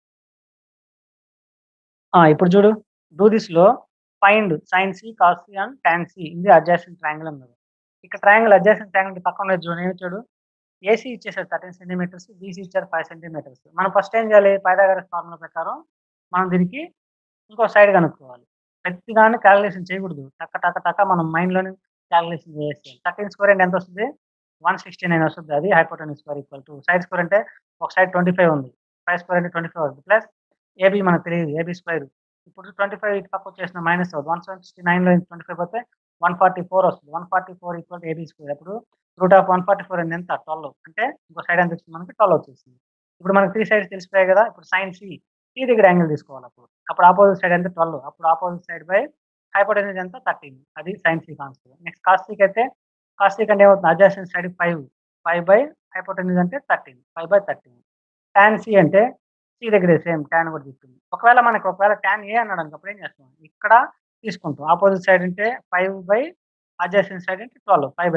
ఆ, ఇప్పుడు చూడు డూ దిస్ లో find sine C cos C and tan C ఇది అడ్జాసెంట్ ట్రయాంగిల్ అన్నది ఇక్కడ ట్రయాంగిల్ అడ్జాసెంట్ ట్రయాంగిల్ పక్కన ఉన్నది చూడండి ఏమి చూడు ఏసీ ఇచ్చేసారు థర్టీన్ సెంటీమీటర్స్ బీసీ ఇచ్చారు ఫైవ్ సెంటీమీటర్స్ మనం ఫస్ట్ ఏం చేయాలి పైదాగరస్ ఫార్ములా ప్రకారం మనం దీనికి ఇంకో సైడ్ కనుక్కోవాలి ప్రతి దాన్ని క్యాలిక్యులేషన్ చేయకూడదు టక్క టక్క టక్క మనం మైండ్లోనే క్యాలిక్యులేషన్ చేసేయాలి థర్టీన్ స్క్వేర్ అంటే ఎంత వస్తుంది వన్ సిక్స్టీ నైన్ వస్తుంది అది hypotenuse square equal to side square అంటే ఒక సైడ్ ట్వంటీ ఫైవ్ ఉంది ఫైవ్ స్క్వేర్ అంటే ట్వంటీ ఫైవ్ అవుతుంది ప్లస్ ఏబీ మనకు తెలియదు ఏబీ స్క్వేర్ ఇప్పుడు ట్వంటీ ఫైవ్ ఇటు పక్క వచ్చేసిన మైనస్ అవుతుంది వన్ సిక్స్టీ నైన్లో ట్వంటీ ఫైవ్ పోతే వన్ ఫార్టీ ఫోర్ వస్తుంది one forty four equal AB square అప్పుడు root of one forty four ఎంత ట్వెల్వ్ అంటే ఇంకో సైడ్ ఎంత వచ్చింది మనకి ట్వెల్వ్ వచ్చేసింది ఇప్పుడు మనకి త్రీ సైడ్స్ తెలిసిపోయాయి కదా ఇప్పుడు సైన్ సి సి దగ్గర యాంగిల్ తీసుకోవాలి అప్పుడు అప్పుడు ఆపోజిట్ సైడ్ ఎంత ట్వెల్వ్ అప్పుడు ఆపోజిట్ సైడ్ బై హైపోటెన్యూస్ ఎంత థర్టీన్ అది sine C concept next cos C అయితే కాస్టిక్ అంటే ఏమవుతుంది adjacent side five five by hypotenuse అంటే thirteen five by thirteen tan C అంటే సి దగ్గర సేమ్ ట్యాన్ కూడా చెప్తుంది ఒకవేళ మనకి ఒకవేళ ట్యాన్ ఏ అన్నాడు అనుకో అప్పుడు ఏం చేస్తాం ఇక్కడ తీసుకుంటాం ఆపోజిట్ సైడ్ అంటే ఫైవ్ బై అడ్జస్టెంట్ సైడ్ అంటే ట్వెల్వ్ ఫైవ్ బై ట్వెల్వ్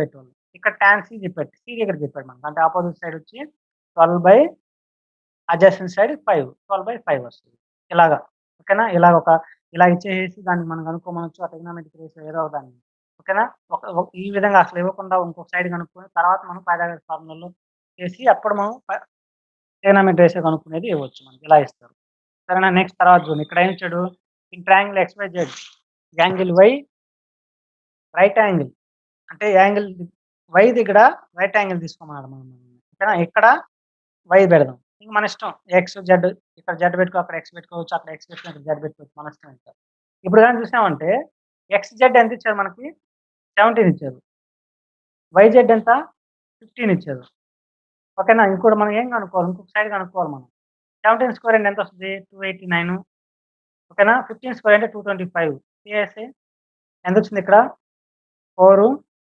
ఇక్కడ టాన్ సి చెప్పాడు సి ఇక్కడ చెప్పాడు మనకు అంటే ఆపోజిట్ సైడ్ వచ్చి twelve by adjacent side five twelve by five వస్తుంది ఇలాగా ఓకేనా ఇలాగ ఒక ఇలా ఇచ్చేసి దాన్ని మనం కనుక్కోమనొచ్చు ఆ టెగ్నామెట్రిక్ రేషియో ఏదో ఒక దాన్ని ఓకేనా ఒక ఒక- ఈ విధంగా అసలు ఇవ్వకుండా ఇంకొక సైడ్ కనుక్కొని తర్వాత మనం పైదాగర్ ఫార్ములాలో చేసి అప్పుడు మనం టెగ్నామెట్రిక్ రేషియో కనుక్కునేది ఇవ్వచ్చు మనకి ఇలా ఇస్తారు సరేనా నెక్స్ట్ తర్వాత చూడండి ఇక్కడ ఏం ఇచ్చాడు in triangle X Y Z angle Y right angle అంటే యాంగిల్ వై దగ్గర రైట్ యాంగిల్ తీసుకోమన్నాడు మనం ఓకేనా ఇక్కడ వై పెడదాం ఇంక మన ఇష్టం ఎక్స్ జెడ్ ఇక్కడ జెడ్ పెట్టుకో అక్కడ ఎక్స్ పెట్టుకోవచ్చు అక్కడ ఎక్స్ పెట్టుకో ఇక్కడ జెడ్ పెట్టుకోవచ్చు మన ఇష్టం ఇంకా ఇప్పుడు కానీ చూసామంటే ఎక్స్ జెడ్ ఎంత ఇచ్చారు మనకి సెవెంటీన్ ఇచ్చారు వై జెడ్ ఎంత ఫిఫ్టీన్ ఇచ్చారు ఓకేనా ఇంకోటి మనం ఏం కనుక్కోవాలి ఇంకొక సైడ్ కనుక్కోవాలి మనం సెవెంటీన్ స్క్వేర్ అంటే ఎంత వస్తుంది టూ ఎయిటీ నైన్ ఓకేనా ఫిఫ్టీన్ స్క్వేర్ అంటే టూ ట్వంటీ ఫైవ్ సిఎస్ఏ ఎంత వచ్చింది ఇక్కడ ఫోర్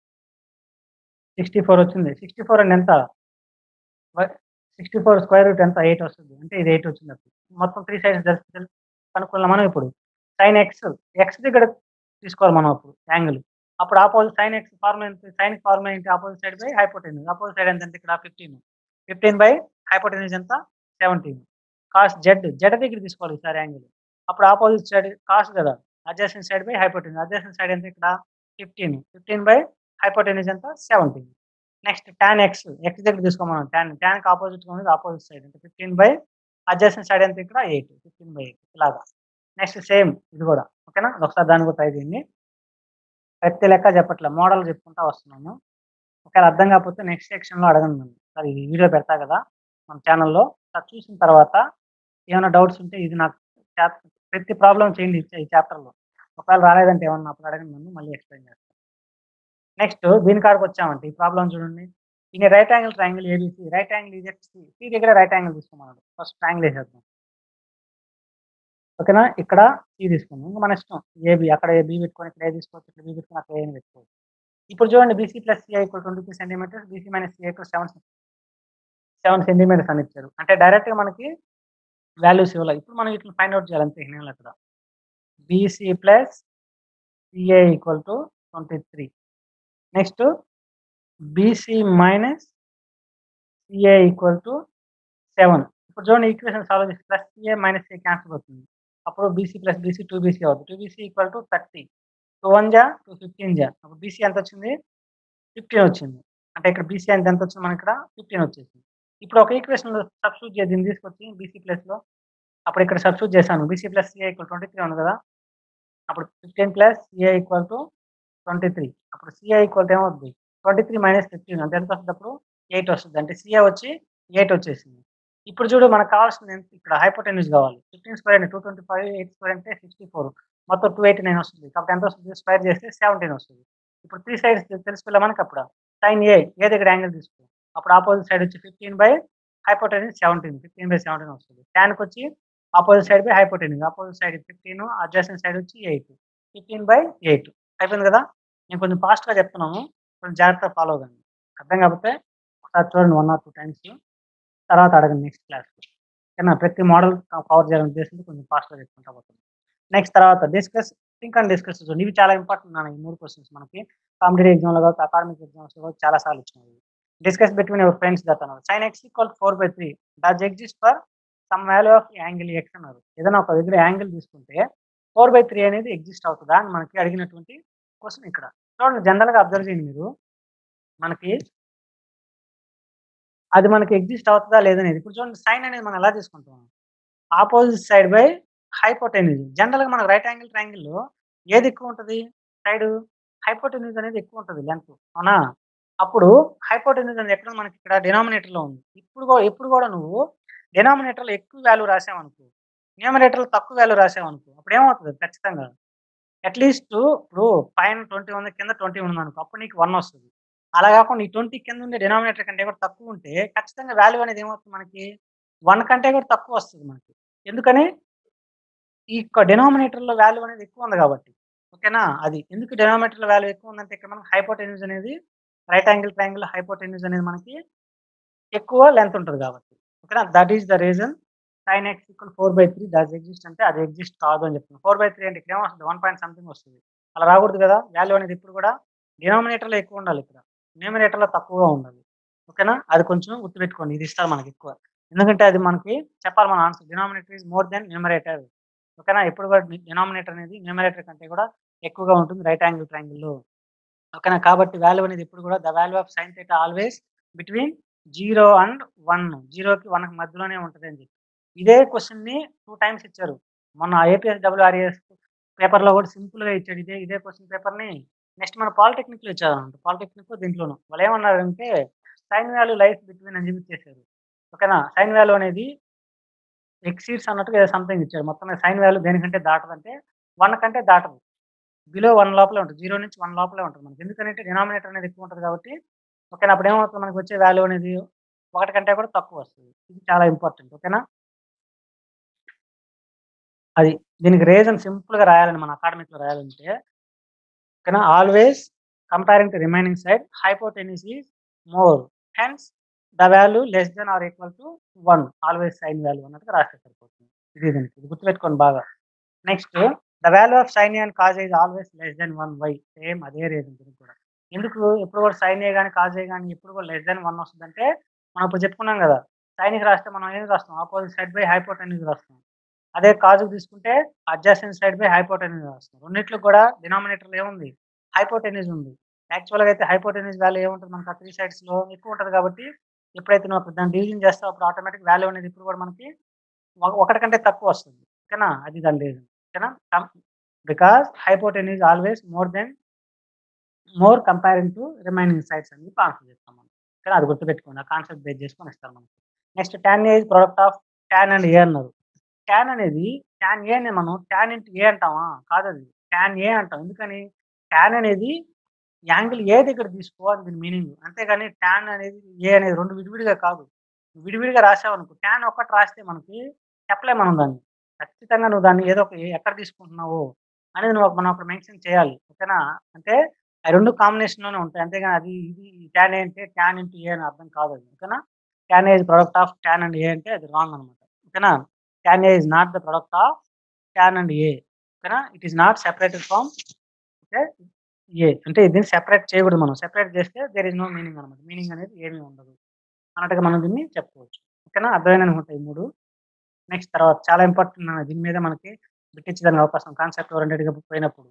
సిక్స్టీ ఫోర్ వచ్చింది సిక్స్టీ ఫోర్ అంటే ఎంత సిక్స్టీ ఫోర్ స్క్వేర్ రూట్ ఎంత ఎయిట్ వస్తుంది అంటే ఇది ఎయిట్ వచ్చింది అప్పుడు మొత్తం త్రీ సైడ్స్ తెలిసి కనుక్కున్నాం మనం ఇప్పుడు సైన్ ఎక్స్ ఎక్స్ దగ్గర తీసుకోవాలి మనం అప్పుడు యాంగిల్ అప్పుడు ఆపోజిట్ సైన్ ఎక్స్ ఫార్మ్ ఎంత సైన్ ఫార్మ్ ఏంటి opposite side by hypotenuse opposite side ఎంత ఇక్కడ ఫిఫ్టీన్ ఫిఫ్టీన్ బై హైపోటెన్యూజ్ ఎంత సెవెంటీన్ కాస్ జెడ్ జెడ్ దగ్గర తీసుకోవాలి సార్ యాంగిల్ అప్పుడు ఆపోజిట్ సైడ్ కాస్ కదా adjacent side by hypotenuse adjacent side ఎంత ఇక్కడ ఫిఫ్టీన్ ఫిఫ్టీన్ బై హైపోటెన్యూజ్ ఎంత seventeen next tan X X దగ్గర తీసుకోమన్నాం టాన్ టాన్కి ఆపోజిట్ ఉన్నది ఆపోజిట్ సైడ్ అంటే ఫిఫ్టీన్ బై అడ్జస్టెంట్ సైడ్ ఎంత ఇక్కడ ఎయిట్ ఫిఫ్టీన్ బై ఎయిట్ ఇలాగా నెక్స్ట్ సేమ్ ఇది కూడా ఓకేనా ఒకసారి దాన్ని కూడా ట్రై చేయండి ప్రతి లెక్క చెప్పట్లే మోడల్ చెప్పుకుంటా వస్తున్నాము ఒకవేళ అర్థం కాకపోతే నెక్స్ట్ సెక్షన్లో అడగండి నన్ను సార్ ఈ వీడియో పెడతా కదా మన ఛానల్లో సార్ చూసిన తర్వాత ఏమైనా డౌట్స్ ఉంటే ఇది నాకు chap- ప్రతి ప్రాబ్లం చేయండి ఈ చాప్టర్లో ఒకవేళ రాలేదంటే ఏమన్నా అప్పుడు అడగండి నన్ను మళ్ళీ ఎక్స్ప్లెయిన్ చేస్తాను నెక్స్ట్ దీని కాడికి వచ్చామంటే ఈ ప్రాబ్లం చూడండి ఇక right angle triangle ABC right angle is C దగ్గర రైట్ యాంగిల్ తీసుకోమన్నాడు ఫస్ట్ ట్రయాంగిల్ వేసేద్దాం ఓకేనా ఇక్కడ సి తీసుకుందాం ఇంకా మన ఇష్టం ఏబి అక్కడ బి పెట్టుకొని ఇక్కడ ఏ తీసుకోవచ్చు ఇక్కడ బి పెట్టుకొని అక్కడ ఏని పెట్టుకోవచ్చు ఇప్పుడు చూడండి BC plus CI equal twenty three centimetres BC minus CI equal seven seven centimetres అని ఇచ్చారు అంటే డైరెక్ట్గా మనకి వాల్యూస్ ఇవ్వాలి ఇప్పుడు మనం ఇట్లా ఫైండ్ అవుట్ చేయాలి అంతే నేను అక్కడ BC plus CI equal to twenty three next BC minus CA equal to seven ఇప్పుడు చూడండి ఈక్వేషన్ సాల్వ్ చేసి plus CA minus CA cancel అవుతుంది అప్పుడు BC plus BC two BC అవుతుంది two BC equal to thirty two one జా two fifteen జా అప్పుడు BC ఎంత వచ్చింది ఫిఫ్టీన్ వచ్చింది అంటే ఇక్కడ బీసీ ఎంత ఎంత వచ్చింది మనకి ఇక్కడ ఫిఫ్టీన్ వచ్చేసింది ఇప్పుడు ఒక ఈక్వేషన్ సబ్స్టిట్యూట్ చేసి దీన్ని తీసుకొచ్చి బీసీ ప్లస్లో అప్పుడు ఇక్కడ సబ్స్టిట్యూట్ చేశాను BC plus CA equal twenty three ఉంది కదా అప్పుడు fifteen plus CA equal to twenty three అప్పుడు సిఏ ఈక్వల్ టు ఏమవుతుంది ట్వంటీ త్రీ మైనస్ ఫిఫ్టీన్ అంటే ఎంత వస్తుంది అప్పుడు ఎయిట్ వస్తుంది అంటే సిఏ వచ్చి ఎయిట్ వచ్చేసింది ఇప్పుడు చూడు మనకు కావాల్సింది ఎంత ఇక్కడ హైపోటెన్యూస్ కావాలి ఫిఫ్టీన్ స్క్వేర్ అంటే two twenty five eight square అంటే సిక్స్టీ ఫోర్ మొత్తం టూ ఎయిటీ నైన్ వస్తుంది కాబట్టి ఎంత వస్తుంది స్క్వేర్ చేస్తే సెవెంటీన్ వస్తుంది ఇప్పుడు త్రీ సైడ్స్ తెలిసిపోలే మనకి అప్పుడు సైన్ ఏ ఏ దగ్గర యాంగిల్ తీసుకో అప్పుడు ఆపోజిట్ సైడ్ వచ్చి fifteen by hypotenuse seventeen fifteen by seventeen వస్తుంది ట్యాన్కి వచ్చి opposite side by hypotenuse opposite side fifteen adjacent side వచ్చి ఎయిట్ ఫిఫ్టీన్ బై ఎయిట్ అయిపోయింది కదా నేను కొంచెం ఫాస్ట్గా చెప్తున్నాము కొంచెం జాగ్రత్తగా ఫాలో అవ్వండి అర్థం కాకపోతే ఒకసారి చూడండి వన్ ఆర్ టూ టైమ్స్ తర్వాత అడగండి నెక్స్ట్ క్లాస్ ఓకేనా ప్రతి మోడల్ కవర్ చేయాలని ఉద్దేశంతో కొంచెం ఫాస్ట్గా చెప్పుకుంటా పోతుంది నెక్స్ట్ తర్వాత డిస్కస్ థింక్ అండ్ డిస్కస్ చూడండి ఇవి చాలా ఇంపార్టెంట్ నాన్న ఈ మూడు క్వశ్చన్స్ మనకి కాంపిటేటివ్ ఎగ్జామ్లో కావచ్చు అకాడమిక్ ఎగ్జామ్స్ కావచ్చు చాలా సార్లు వచ్చినాయి discuss between your friends that అన్నారు sine X equal four by three does exist for some value of angle X అన్నారు ఏదైనా ఒక దగ్గర యాంగిల్ తీసుకుంటే ఫోర్ బై త్రీ అనేది ఎగ్జిస్ట్ అవుతుందా అని మనకి అడిగినటువంటి క్వశ్చన్ ఇక్కడ చూడండి జనరల్గా అబ్జర్వ్ చేయండి మీరు మనకి అది మనకి ఎగ్జిస్ట్ అవుతుందా లేదనేది ఇప్పుడు చూడండి సైన్ అనేది మనం ఎలా తీసుకుంటాం ఆపోజిట్ సైడ్ బై హైపోటెన్యూజ్ జనరల్గా మనకు రైట్ యాంగిల్ ట్రయాంగిల్లో ఏది ఎక్కువ ఉంటుంది సైడ్ హైపోటెన్యూజ్ అనేది ఎక్కువ ఉంటుంది లెంత్ అవునా అప్పుడు హైపోటెన్యూజ్ అనేది ఎక్కడ మనకి ఇక్కడ డినామినేటర్లో ఉంది ఇప్పుడు కూడా ఎప్పుడు కూడా నువ్వు డినామినేటర్లో ఎక్కువ వాల్యూ రాసావనుకో న్యూమినేటర్లో తక్కువ వాల్యూ రాసావనుకో అప్పుడు ఏమవుతుంది ఖచ్చితంగా అట్లీస్ట్ ఇప్పుడు పైన ట్వంటీ ఉంది కింద ట్వంటీ ఉంది అనుకో అప్పుడు నీకు వన్ వస్తుంది అలా కాకుండా ఈ ట్వంటీ కింద ఉండే డినామినేటర్ కంటే కూడా తక్కువ ఉంటే ఖచ్చితంగా వాల్యూ అనేది ఏమవుతుంది మనకి వన్ కంటే కూడా తక్కువ వస్తుంది మనకి ఎందుకని ఈ డినామినేటర్లో వాల్యూ అనేది ఎక్కువ ఉంది కాబట్టి ఓకేనా అది ఎందుకు డినామినేటర్లో వాల్యూ ఎక్కువ ఉందంటే ఇక్కడ మనకి హైపోటెన్యూజ్ అనేది రైట్ యాంగిల్ ట్రయాంగిల్ హైపోటెన్యూజ్ అనేది మనకి ఎక్కువ లెంత్ ఉంటుంది కాబట్టి ఓకేనా that is the reason sine X equal four by three does exist అంటే అది ఎగ్జిస్ట్ కాదు అని చెప్తున్నాను ఫోర్ బై త్రీ అంటే ఇక్కడ ఏమొస్తుంది వన్ పాయింట్ సంథింగ్ వస్తుంది అలా రాకూడదు కదా వాల్యూ అనేది ఇప్పుడు కూడా డినామినేటర్లో ఎక్కువ ఉండాలి ఇక్కడ న్యూమరేటర్‌లో తక్కువగా ఉండాలి. ఓకేనా? అది కొంచెం గుర్తుపెట్టుకోండి. ఇది ఇస్తారు మనకి ఎక్కువ. ఎందుకంటే అది మనకి చెప్పాలి మన answer. Denominator is more than numerator. ఓకేనా? ఎప్పుడు కూడా డినామినేటర్ అనేది న్యూమరేటర్ కంటే కూడా ఎక్కువగా ఉంటుంది రైట్ యాంగిల్ ట్రయాంగిల్‌లో. ఓకేనా? కాబట్టి వాల్యూ అనేది ఎప్పుడు కూడా the value of sine theta always between 0 and 1 0కి 1కి మధ్యలోనే ఉంటది అని చెప్పి. ఇదే క్వెషన్‌ని 2 టైమ్స్ ఇచ్చారు. మొన్న ఏపీఎస్ డబ్ల్యూఆర్‌ఏఎస్ పేపర్‌లో కూడా సింపుల్‌గా ఇచ్చాడు. ఇదే ఇదే క్వెషన్ పేపర్‌ని నెక్స్ట్ మన పాలిటెక్నిక్‌లో ఇచ్చారన్నమాట. పాలిటెక్నిక్‌లో దీంట్లోను. వాళ్ళేమన్నారంటే సైన్ వాల్యూ లైస్ బిట్వీన్ అని చెప్పి ఇచ్చేసారు. ఓకేనా? సైన్ వాల్యూ అనేది ఎక్సీడ్స్ అన్నట్టుగా ఏదో సంథింగ్ ఇచ్చాడు. మొత్తం మీద సైన్ వాల్యూ దేనికంటే దాటదంటే 1 కంటే దాటదు. బిలో 1 లోపలే ఉంటది. 0 నుంచి 1 లోపలే ఉంటది మనకి. ఎందుకనంటే డినామినేటర్ అనేది ఎక్కువ ఉంటది కాబట్టి ఓకేనా? అప్పుడు ఏమవుతుంది మనకి వచ్చే వాల్యూ అనేది 1 కంటే కూడా తక్కువ వస్తది. ఇది చాలా ఇంపార్టెంట్. ఓకేనా? అది. దీనికి రీజన్ సింపుల్‌గా రాయాలని మన అకాడమిక్‌లో రాయాలంటే ఓకేనా? Always comparing to remaining side hypotenuse is more. Hence the value less than or equal to 1 always sine value అన్నట్టుగా రాస్తే సరిపోతుంది. ఇది దీనికి. ఇది గుర్తుపెట్టుకోండి బాగా. Next the value of sine A and cos A is always less than 1 why. Same అదే reason దీనికి కూడా. ఎందుకు ఎప్పుడు కూడా సైన్ ఏ గాని, కాస్ ఏ గాని ఎప్పుడు కూడా లెస్ థాన్ 1 వస్తదంటే మనం ఇప్పుడు చెప్పుకున్నాం కదా! సైన్‌కి రాస్తే మనం ఏం రాస్తాం? అపోజిట్ సైడ్ బై హైపోటెన్యూస్ రాస్తాం. అదే కాస్‌కి తీసుకుంటే అడ్జసెంట్ సైడ్ బై హైపోటెన్యూస్ రాస్తాం. రెండిట్లో కూడా డినామినేటర్‌లో ఏముంది? హైపోటెన్యూస్ ఉంది. యాక్చువల్‌గా అయితే హైపోటెన్యూస్ వాల్యూ ఏముంటది మనకు ఆ 3 సైడ్స్‌లో ఎక్కువ ఉంటది కాబట్టి ఎప్పుడైతే నువ్వు అప్పుడు దాన్ని డివిజన్ చేస్తావో అప్పుడు ఆటోమేటిక్ వాల్యూ అనేది ఇప్పుడు కూడా మనకి ఒక ఒకటి కంటే తక్కువ వస్తుంది. ఓకేనా? అది దాని రీజన్. ఓకేనా? Come because hypotenuse always more than more comparing to remaining sides అని చెప్పి ఆన్సర్ చెప్తాం మనం. ఓకేనా? అది గుర్తుపెట్టుకోండి. ఆ కాన్సెప్ట్ బేస్ చేసుకొని ఇస్తారు మనకి. Next tan A is product of tan and A అన్నారు. టాన్ అనేది టాన్ ఏని మనం టాన్ ఇంటూ ఏ అంటామా? కాదది. టాన్ ఏ అంటాం. ఎందుకని? టాన్ అనేది యాంగిల్ ఏ దగ్గర తీసుకో అని దీని మీనింగ్. అంతేగాని టాన్ అనేది ఏ అనేది 2 విడివిడిగా కాదు. విడివిడిగా రాసావనుకో టాన్ ఒక్కటి రాస్తే మనకి చెప్పలేం మనం దాన్ని. ఖచ్చితంగా నువ్వు దాన్ని ఏదో ఒక ఎక్కడ తీసుకుంటున్నావు అనేది నువ్వు మనం అక్కడ మెన్షన్ చేయాలి. ఓకేనా? అంటే ఆ 2 కాంబినేషన్‌లోనే ఉంటాయి. అంతేగాని అది ఇది టాన్ ఏ అంటే టాన్ ఇంటూ ఏ అని అర్థం కాదది. ఓకేనా? Tan A is product of tan and A అంటే అది రాంగ్ అన్నమాట. ఓకేనా? Tan A is not the product of tan and A. ఓకేనా? It is not separated from okay. A. అంటే దీన్ని సెపరేట్ చేయకూడదు మనం. సెపరేట్ చేస్తే దేర్ ఈస్ నో మీనింగ్ అన్నమాట. మీనింగ్ అనేది ఏమీ ఉండదు. అన్నట్టుగా మనం దీన్ని చెప్పుకోవచ్చు. ఓకేనా? అర్థమైంది అనుకుంటా ఈ 3. నెక్స్ట్ తర్వాత చాలా ఇంపార్టెంట్ అన్న దీని మీద మనకి బిట్ ఇచ్చేదానికి అవకాశం కాన్సెప్ట్ ఓరియెంటెడ్‌గా పోయినప్పుడు.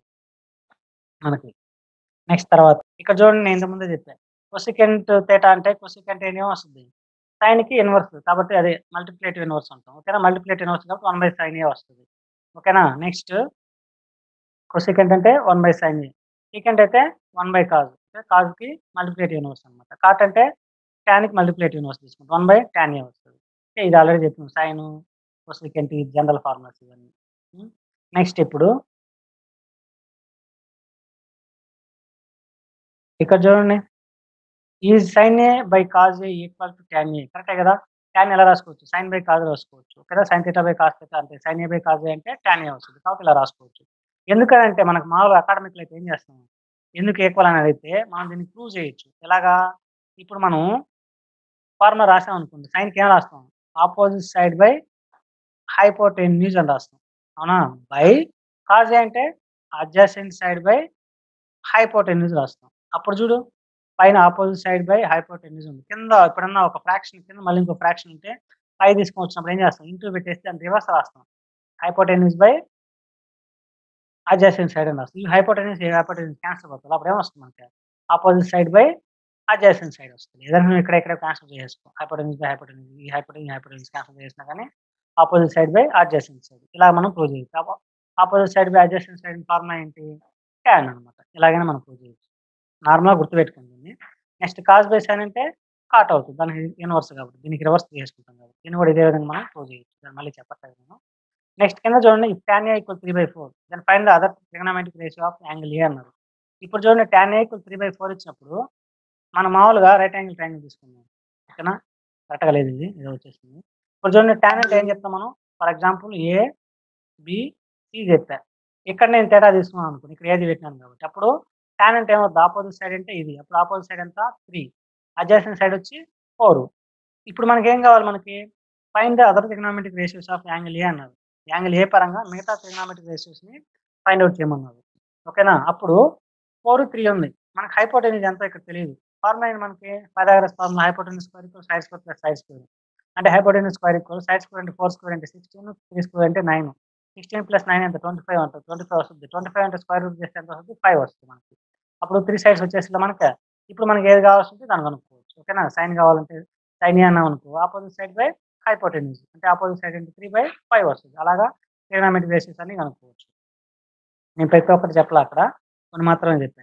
మనకి. నెక్స్ట్ తర్వాత ఇక్కడ చూడండి నేను ఇంతకు ముందే చెప్పా. కొసెకెంట్ థీటా అంటే కొసెకెంట్ ఏమో వస్తది. సైన్‌కి ఇన్వర్స్ కాబట్టి అదే మల్టిప్లికేటివ్ ఇన్వర్స్ అంటాం. ఓకేనా? మల్టిప్లికేటివ్ ఇన్వర్స్ కాబట్టి 1/sin ఏ వస్తది. ఓకేనా? నెక్స్ట్ కొసెకెంట్ అంటే 1/sin ఏ. సీకెంట్ అయితే 1/cos. ఓకే. కాస్‌కి మల్టిప్లికేటివ్ ఇన్వర్స్ అన్నమాట. కాట్ అంటే టాన్‌కి మల్టిప్లికేటివ్ ఇన్వర్స్ తీసుకుంటాం. 1/tan ఏ వస్తది. ఓకే. ఇది ఆల్రెడీ చెప్పాం. సైన్, కొసెకెంట్ ఈ జనరల్ ఫార్ములాస్ ఇవన్నీ. హ్మ్. నెక్స్ట్ ఇప్పుడు ఇక్కడ చూడండి. Is sine A by cos A equal to tan A. కరెక్టే కదా! టాన్ ఎలా రాసుకోవచ్చు? సైన్ బై కాస్ రాసుకోవచ్చు. ఓకేనా? Sine theta by cos theta అంతే. Sine A by cos A అంటే టాన్ ఏ వస్తది. కాబట్టి ఇలా రాసుకోవచ్చు. ఎందుకనంటే మనకు మామూలుగా అకాడమిక్‌లో అయితే ఏం చేస్తాం? ఎందుకు ఈక్వల్ అని అడిగితే మనం దీన్ని ప్రూవ్ చేయొచ్చు. ఎలాగా? ఇప్పుడు మనం ఫార్ములా రాసామనుకోండి. సైన్‌కి ఏం రాస్తాం? అపోజిట్ సైడ్ బై హైపోటెన్యూస్ అని రాస్తాం. అవునా? బై కాస్ ఏ అంటే అడ్జసెంట్ సైడ్ బై హైపోటెన్యూస్ రాస్తాం. అప్పుడు చూడు పైన అపోజిట్ సైడ్ బై హైపోటెన్యూస్ ఉంది. కింద ఎప్పుడన్నా ఒక ఫ్రాక్షన్ కింద మళ్ళీ ఇంకో ఫ్రాక్షన్ ఉంటే పై తీసుకొని వచ్చినప్పుడు ఏం చేస్తాం? ఇంటూ పెట్టేసి దాన్ని రివర్స్ రాస్తాం. హైపోటెన్యూస్ బై అడ్జసెంట్ సైడ్ అని రాస్తాం. ఈ హైపోటెన్యూస్, ఈ హైపోటెన్యూస్ క్యాన్సెల్ అవుతది. అప్పుడు ఏమొస్తుంది మనకి? Opposite side by adjacent side వస్తది. ఏదైనా నువ్వు ఇక్కడ ఇక్కడ క్యాన్సెల్ చేసేసుకో. హైపోటెన్యూస్ బై హైపోటెన్యూస్ ఈ హైపోటెన్యూస్, ఈ హైపోటెన్యూస్ క్యాన్సెల్ చేసినా గానీ opposite side by adjacent side. ఇలా మనం ప్రూవ్ చేయొచ్చు. అపో opposite side by adjacent side formula ఏంటి? టాన్ అన్నమాట. ఇలాగైనా మనం ప్రూవ్ చేయొచ్చు. నార్మల్‌గా గుర్తుపెట్టుకోండి దీన్ని. నెక్స్ట్ కాస్ బై సైన్ అంటే కాట్ అవుతది. దానికి ఇన్వర్స్ కాబట్టి. దీనికి రివర్స్ చేసుకుంటాం కాబట్టి. దీన్ని కూడా ఇదే విధంగా మనం ప్రూవ్ చేయొచ్చు. దాన్ని మళ్ళీ చెప్పట్లేదు నేను. నెక్స్ట్ కింద చూడండి if tan A equal 3/4 then find the other trigonometric ratio of angle A అన్నారు. ఇప్పుడు చూడండి టాన్ ఏ ఈక్వల్ 3/4 ఇచ్చినప్పుడు మనం మామూలుగా రైట్ యాంగిల్ ట్రయాంగిల్ తీసుకుందాం. ఓకేనా? కరెక్ట్‌గా లేదు ఇది. ఏదో వచ్చేసింది. ఇప్పుడు చూడండి టాన్ అంటే ఏం చెప్తాం మనం? For example A, B, C చెప్పా. ఇక్కడ నేను థీటా తీసుకున్నాను అనుకోండి. ఇక్కడ ఏది పెట్టినాను కాబట్టి. అప్పుడు టాన్ అంటే ఏమవుద్ది? అపోజిట్ సైడ్ అంటే ఇది. అప్పుడు అపోజిట్ సైడ్ ఎంత? 3. అడ్జసెంట్ సైడ్ వచ్చి 4. ఇప్పుడు మనకేం కావాలి మనకి? Find the other trigonometric ratios of angle A అన్నారు. యాంగిల్ ఏ పరంగా మిగతా ట్రిగనోమెట్రిక్ రేషియోస్‌ని ఫైండ్ ఔట్ చేయమన్నారు. ఓకేనా? అప్పుడు 4, 3 ఉంది. మనకు హైపోటెన్యూస్ ఎంతో ఇక్కడ తెలీదు. ఫార్ములా ఏంటి మనకి Pythagoras formula hypotenuse square equal side square plus side square అంటే hypotenuse square equal side square అంటే ఫోర్ స్క్వేర్ అంటే సిక్స్టీన్ త్రీ స్క్వేర్ అంటే నైన్ సిక్స్టీన్ ప్లస్ నైన్ అంటే ట్వంటీ ఫైవ్ ఉంటుంది ట్వంటీ ఫైవ్ వస్తుంది ట్వంటీ ఫైవ్ అంటే స్క్వేర్ రూట్ చేస్తే ఎంత వస్తుంది ఫైవ్ వస్తుంది మనకి అప్పుడు త్రీ సైడ్స్ వచ్చేసి మనకి ఇప్పుడు మనకి ఏది కావాల్సింటే దాన్ని కనుక్కోవచ్చు ఓకేనా సైన్ కావాలంటే సైన్ అన్నాం అనుకో ఆపోజిట్ సైడ్ బై హైపోటెన్యూస్ అంటే ఆపోజిట్ సైడ్ అంటే త్రీ బై ఫైవ్ వస్తుంది అలాగా ట్రిగ్నోమెట్రిక్ బేసిస్ అని కనుక్కోవచ్చు నేను ప్రతి ఒక్కటి చెప్పలే అక్కడ కొన్ని మాత్రమే చెప్పాను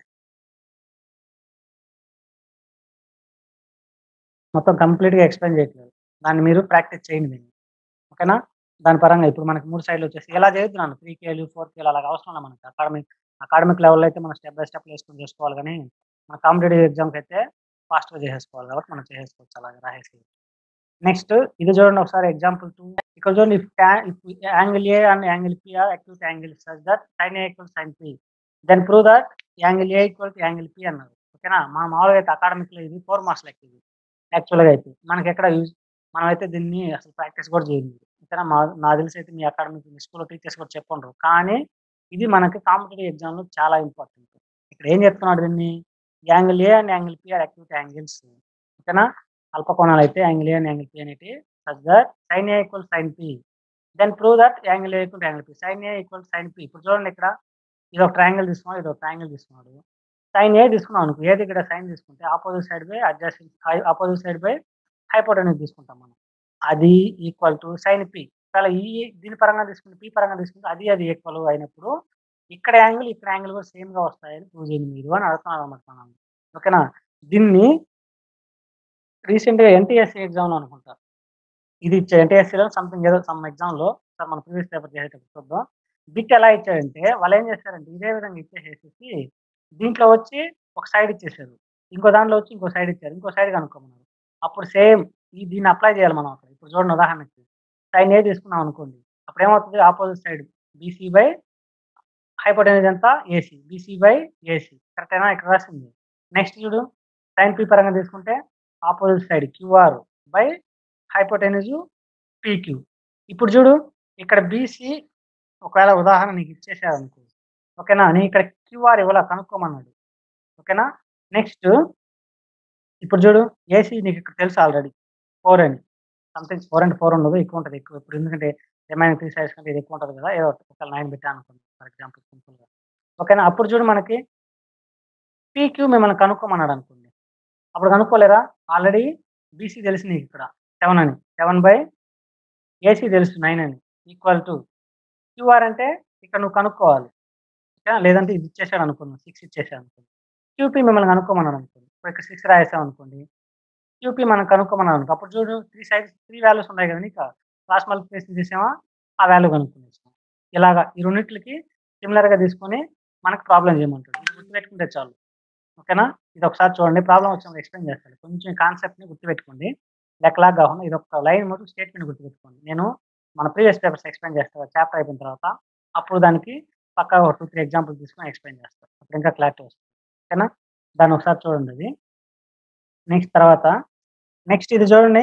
మొత్తం కంప్లీట్గా ఎక్స్ప్లెయిన్ చేయట్లేదు దాన్ని మీరు ప్రాక్టీస్ చేయండి దీన్ని ఓకేనా దాని పరంగా ఇప్పుడు మనకి మూడు సైడ్లు వచ్చేసి ఎలా చేస్తున్నాను త్రీ కేలు ఫోర్ కేలు అలాగ అవసరం లేదు మనకి అకాడమిక్ అకాడమిక్ లెవెల్లో అయితే మనం స్టెప్ బై స్టెప్ వేసుకొని చేసుకోవాలి కానీ మన కాంపిటేటివ్ ఎగ్జామ్కి అయితే ఫాస్ట్గా చేసేసుకోవాలి కాబట్టి మనం చేసేసుకోవచ్చు అలాగే రాసేసి నెక్స్ట్ ఇది చూడండి ఒకసారి ఎగ్జాంపుల్ టూ ఇక్కడ చూడండి if angle A and angle P are acute angle such that sine A equal sine P then prove that angle A equal to angle P అన్నారు ఓకేనా మన మామూలుగా అయితే అకాడమిక్లో ఇది ఫోర్ మార్క్స్ లెక్క ఇది యాక్చువల్గా అయితే మనకి ఎక్కడ యూజ్ మనం అయితే దీన్ని అసలు ప్రాక్టీస్ కూడా చేయండి ఓకేనా మా నాకు తెలిసి అయితే మీ అకాడమిక్ మీ స్కూల్లో టీచర్స్ కూడా చెప్పండ్రు కానీ ఇది మనకి కాంపిటేటివ్ ఎగ్జామ్లో చాలా ఇంపార్టెంట్ ఇక్కడ ఏం చెప్తున్నాడు దీన్ని angle A and angle P are acute angles ఓకేనా అల్పకోణాలు అయితే angle A and angle P అనేటి such that sine A equal sine P then prove that angle A equal angle P sine A equal sine P ఇప్పుడు చూడండి ఇక్కడ ఇది ఒక triangle తీసుకున్నాడు ఇది ఒక ట్రయాంగిల్ తీసుకున్నాడు సైన్ ఏ తీసుకున్నాం అనుకో ఏది ఇక్కడ సైన్ తీసుకుంటే opposite side by adjust opposite side by hypotenuse తీసుకుంటాం మనం అది ఈక్వల్ టు సైన్ పి ఒకవేళ ఈ దీని పరంగా తీసుకుంటే పి పరంగా తీసుకుంటే అది అది ఈక్వల్ అయినప్పుడు ఇక్కడ యాంగిల్ ఇక్కడ యాంగిల్ కూడా సేమ్ గా వస్తాయని ప్రూవ్ చేయండి మీరు అని అడుగుతున్నారు అనమాట మనం ఓకేనా దీన్ని రీసెంట్ గా ఎన్టీఎస్సీ ఎగ్జామ్ లో అనుకుంటా ఇది ఇచ్చే ఎన్టీఎస్సీలో సంథింగ్ ఏదో సమ్ ఎగ్జామ్ లో సార్ మన ప్రీవియస్ పేపర్ చేసేటప్పుడు చూద్దాం బిట్ ఎలా ఇచ్చాడంటే వాళ్ళు ఏం చేస్తారంటే ఇదే విధంగా ఇచ్చేసేసి దీంట్లో వచ్చి ఒక సైడ్ ఇచ్చేసారు ఇంకో దాంట్లో వచ్చి ఇంకో సైడ్ ఇచ్చారు ఇంకో సైడ్ కనుక్కోమన్నారు అప్పుడు సేమ్ ఈ దీన్ని అప్లై చేయాలి మనం అక్కడ ఇప్పుడు చూడండి ఉదాహరణకి సైన్ ఏ తీసుకున్నాం అనుకోండి అప్పుడు ఏమవుతుంది opposite side BC by hypotenuse ఎంత ఏసీ బీసీ బై ఏసీ కరెక్టేనా ఇక్కడ రాసింది నెక్స్ట్ చూడు సైన్ పీ పరంగా తీసుకుంటే opposite side QR by hypotenuse PQ ఇప్పుడు చూడు ఇక్కడ బీసీ ఒకవేళ ఉదాహరణ నీకు ఇచ్చేసారు అనుకో ఓకేనా నీ ఇక్కడ క్యూఆర్ ఇవ్వాల కనుక్కోమన్నాడు ఓకేనా నెక్స్ట్ ఇప్పుడు చూడు ఏసీ నీకు ఇక్కడ తెలుసు ఆల్రెడీ ఫోర్ అని సంథింగ్ ఫోర్ అండ్ ఫోర్ ఉండదు ఎక్కువ ఉంటుంది ఎక్కువ ఇప్పుడు ఎందుకంటే రిమైనింగ్ త్రీ సైడ్స్ కంటే ఇది ఎక్కువ ఉంటుంది కదా ఏదో ఒక నైన్ పెట్టా అనుకోండి ఫర్ ఎగ్జాంపుల్ సింపుల్గా ఓకేనా అప్పుడు చూడు మనకి పీక్యూ మిమ్మల్ని కనుక్కోమన్నాడు అనుకోండి అప్పుడు కనుక్కోలేరా ఆల్రెడీ బీసీ తెలుసు నీకు ఇక్కడ సెవెన్ అని సెవెన్ బై ఏసీ తెలుసు నైన్ అని ఈక్వల్ టు క్యూఆర్ అంటే ఇక్కడ నువ్వు కనుక్కోవాలి ఓకేనా లేదంటే ఇది ఇచ్చేసాడు అనుకున్నాను సిక్స్ ఇచ్చేసాడు అనుకోండి క్యూపీ మిమ్మల్ని కనుక్కోమన్నాడు అనుకోండి ఇప్పుడు ఇక్కడ సిక్స్ రాసాం అనుకోండి క్యూపీ మనం కనుక్కోమన్నాడు అనుకో అప్పుడు చూడు త్రీ సైడ్స్ త్రీ వాల్యూస్ ఉన్నాయి కదా నీకు క్రాస్ మల్టిప్లికేషన్ చేసామా ఆ వాల్యూ కనుక్కునేసాం ఇలాగా ఈ రెండింటికి సిమిలర్గా తీసుకొని మనకు ప్రాబ్లం చేయమంటాడు ఇది గుర్తుపెట్టుకుంటే చాలు ఓకేనా ఇది ఒకసారి చూడండి ప్రాబ్లం వచ్చినప్పుడు ఎక్స్ప్లెయిన్ చేస్తాను కొంచెం కాన్సెప్ట్ని గుర్తుపెట్టుకోండి లెక్కలాగా కాకుండా ఇది ఒక లైన్ మొత్తం స్టేట్మెంట్ గుర్తుపెట్టుకోండి నేను మన ప్రీవియస్ పేపర్స్ ఎక్స్ప్లెయిన్ చేస్తాను చాప్టర్ అయిపోయిన తర్వాత అప్పుడు దానికి పక్కా ఒక టూ త్రీ ఎగ్జాంపుల్ తీసుకొని ఎక్స్ప్లెయిన్ చేస్తాను అప్పుడు ఇంకా క్లారిటీ వస్తుంది ఓకేనా దాన్ని ఒకసారి చూడండి అది నెక్స్ట్ తర్వాత నెక్స్ట్ ఇది చూడండి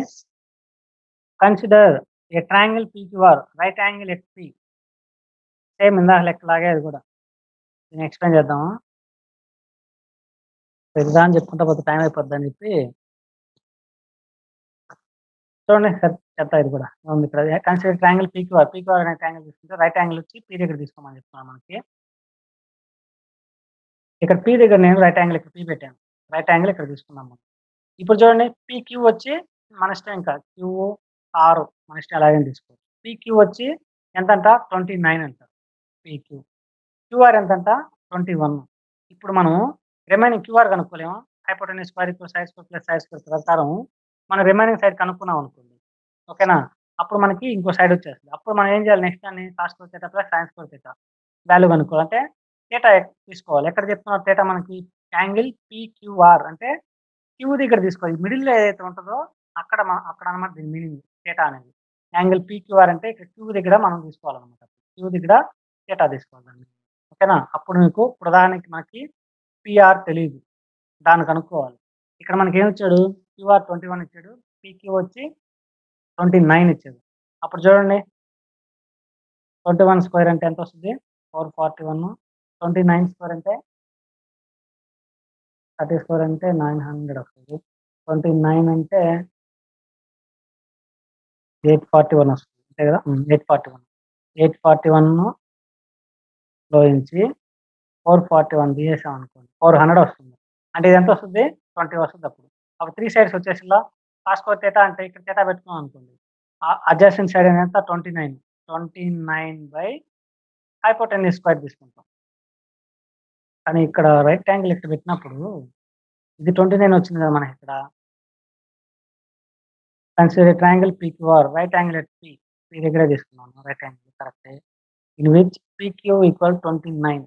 consider a triangle PQR right angle at P same ఇందాక లెక్కలాగే అది కూడా దీన్ని ఎక్స్ప్లెయిన్ చేద్దాము ప్రతిదాన్ని చెప్పుకుంటా పోతే టైం అయిపోద్ది అని చెప్పి చూడండి సార్ చెప్తా ఇది కూడా ఉంది ఇక్కడ కన్సిడర్ ట్రయాంగిల్ పీక్యూఆర్ పీక్యూఆర్ అనే ట్రయాంగిల్ తీసుకుంటే రైట్ యాంగిల్ వచ్చి పీ దగ్గర తీసుకోమని చెప్తున్నాను మనకి ఇక్కడ పీ దగ్గర నేను రైట్ యాంగిల్ ఇక్కడ పీ పెట్టాను రైట్ యాంగిల్ ఇక్కడ తీసుకున్నాం మనం ఇప్పుడు చూడండి పీక్యూ వచ్చి మన ఇష్టం ఇంకా క్యూ ఆర్ మన ఇష్టం అలాగే తీసుకోవచ్చు పీక్యూ వచ్చి ఎంతంట ట్వంటీ నైన్ అంట పీక్యూ క్యూఆర్ ఎంతంట ట్వంటీ వన్ ఇప్పుడు మనం రిమైనింగ్ క్యూఆర్ కనుక్కోలేము hypotenuse square equal side square plus side square ప్రకారం మనం రిమైనింగ్ సైడ్ కనుక్కున్నాం అనుకోండి ఓకేనా అప్పుడు మనకి ఇంకో సైడ్ వచ్చేస్తుంది అప్పుడు మనం ఏం చేయాలి నెక్స్ట్ దాన్ని cos square theta plus sines square theta value కనుక్కోవాలంటే తేటా తీసుకోవాలి ఎక్కడ చెప్తున్నారు తేటా మనకి యాంగిల్ పీక్యూఆర్ అంటే క్యూ దగ్గర తీసుకోవాలి మిడిల్లో ఏదైతే ఉంటుందో అక్కడ మన- అక్కడ అనమాట దీని మీనింగ్ తేటా అనేది యాంగిల్ పీక్యూఆర్ అంటే ఇక్కడ క్యూ దగ్గర మనం తీసుకోవాలన్నమాట క్యూ దగ్గర తేటా తీసుకోవాలండి ఓకేనా అప్పుడు మీకు ఇప్పుడు ఉదాహరణకి మనకి పిఆర్ తెలియదు దాన్ని కనుక్కోవాలి ఇక్కడ మనకి ఏమి ఇచ్చాడు క్యూఆర్ ట్వంటీ వన్ ఇచ్చాడు పీక్యూ వచ్చి ట్వంటీ నైన్ ఇచ్చాడు అప్పుడు చూడండి ట్వంటీ వన్ స్క్వేర్ అంటే ఎంత వస్తుంది four forty one twenty nine square అంటే 34 అంటే 900 వస్తది. 29 అంటే 841 వస్తుంది. అంతే కదా! హ్మ్. 841. 841 లోంచి 441 తీసేసామనుకోండి. 400 వస్తుంది. అంటే ఇదెంత వస్తది? 20 వస్తదప్పుడు. అప్పుడు 3 సైడ్స్ వచ్చేసిందా? కాస్ స్క్వేర్ థీటా అంటే ఇక్కడ థీటా పెట్టుకున్నామనుకోండి. అ అడ్జసెంట్ సైడ్ ఎంత 29. 29 బై హైపోటెన్యూస్ స్క్వేర్ తీసుకుంటాం. కానీ ఇక్కడ రైట్ యాంగిల్ ఇక్కడ పెట్టినప్పుడు ఇది 29 వచ్చింది కదా మనకిక్కడ. Consider triangle PQR right angle at P. P దగ్గరే తీసుకున్నాను. రైట్ యాంగిల్ కరెక్టే. In which PQ equal 29.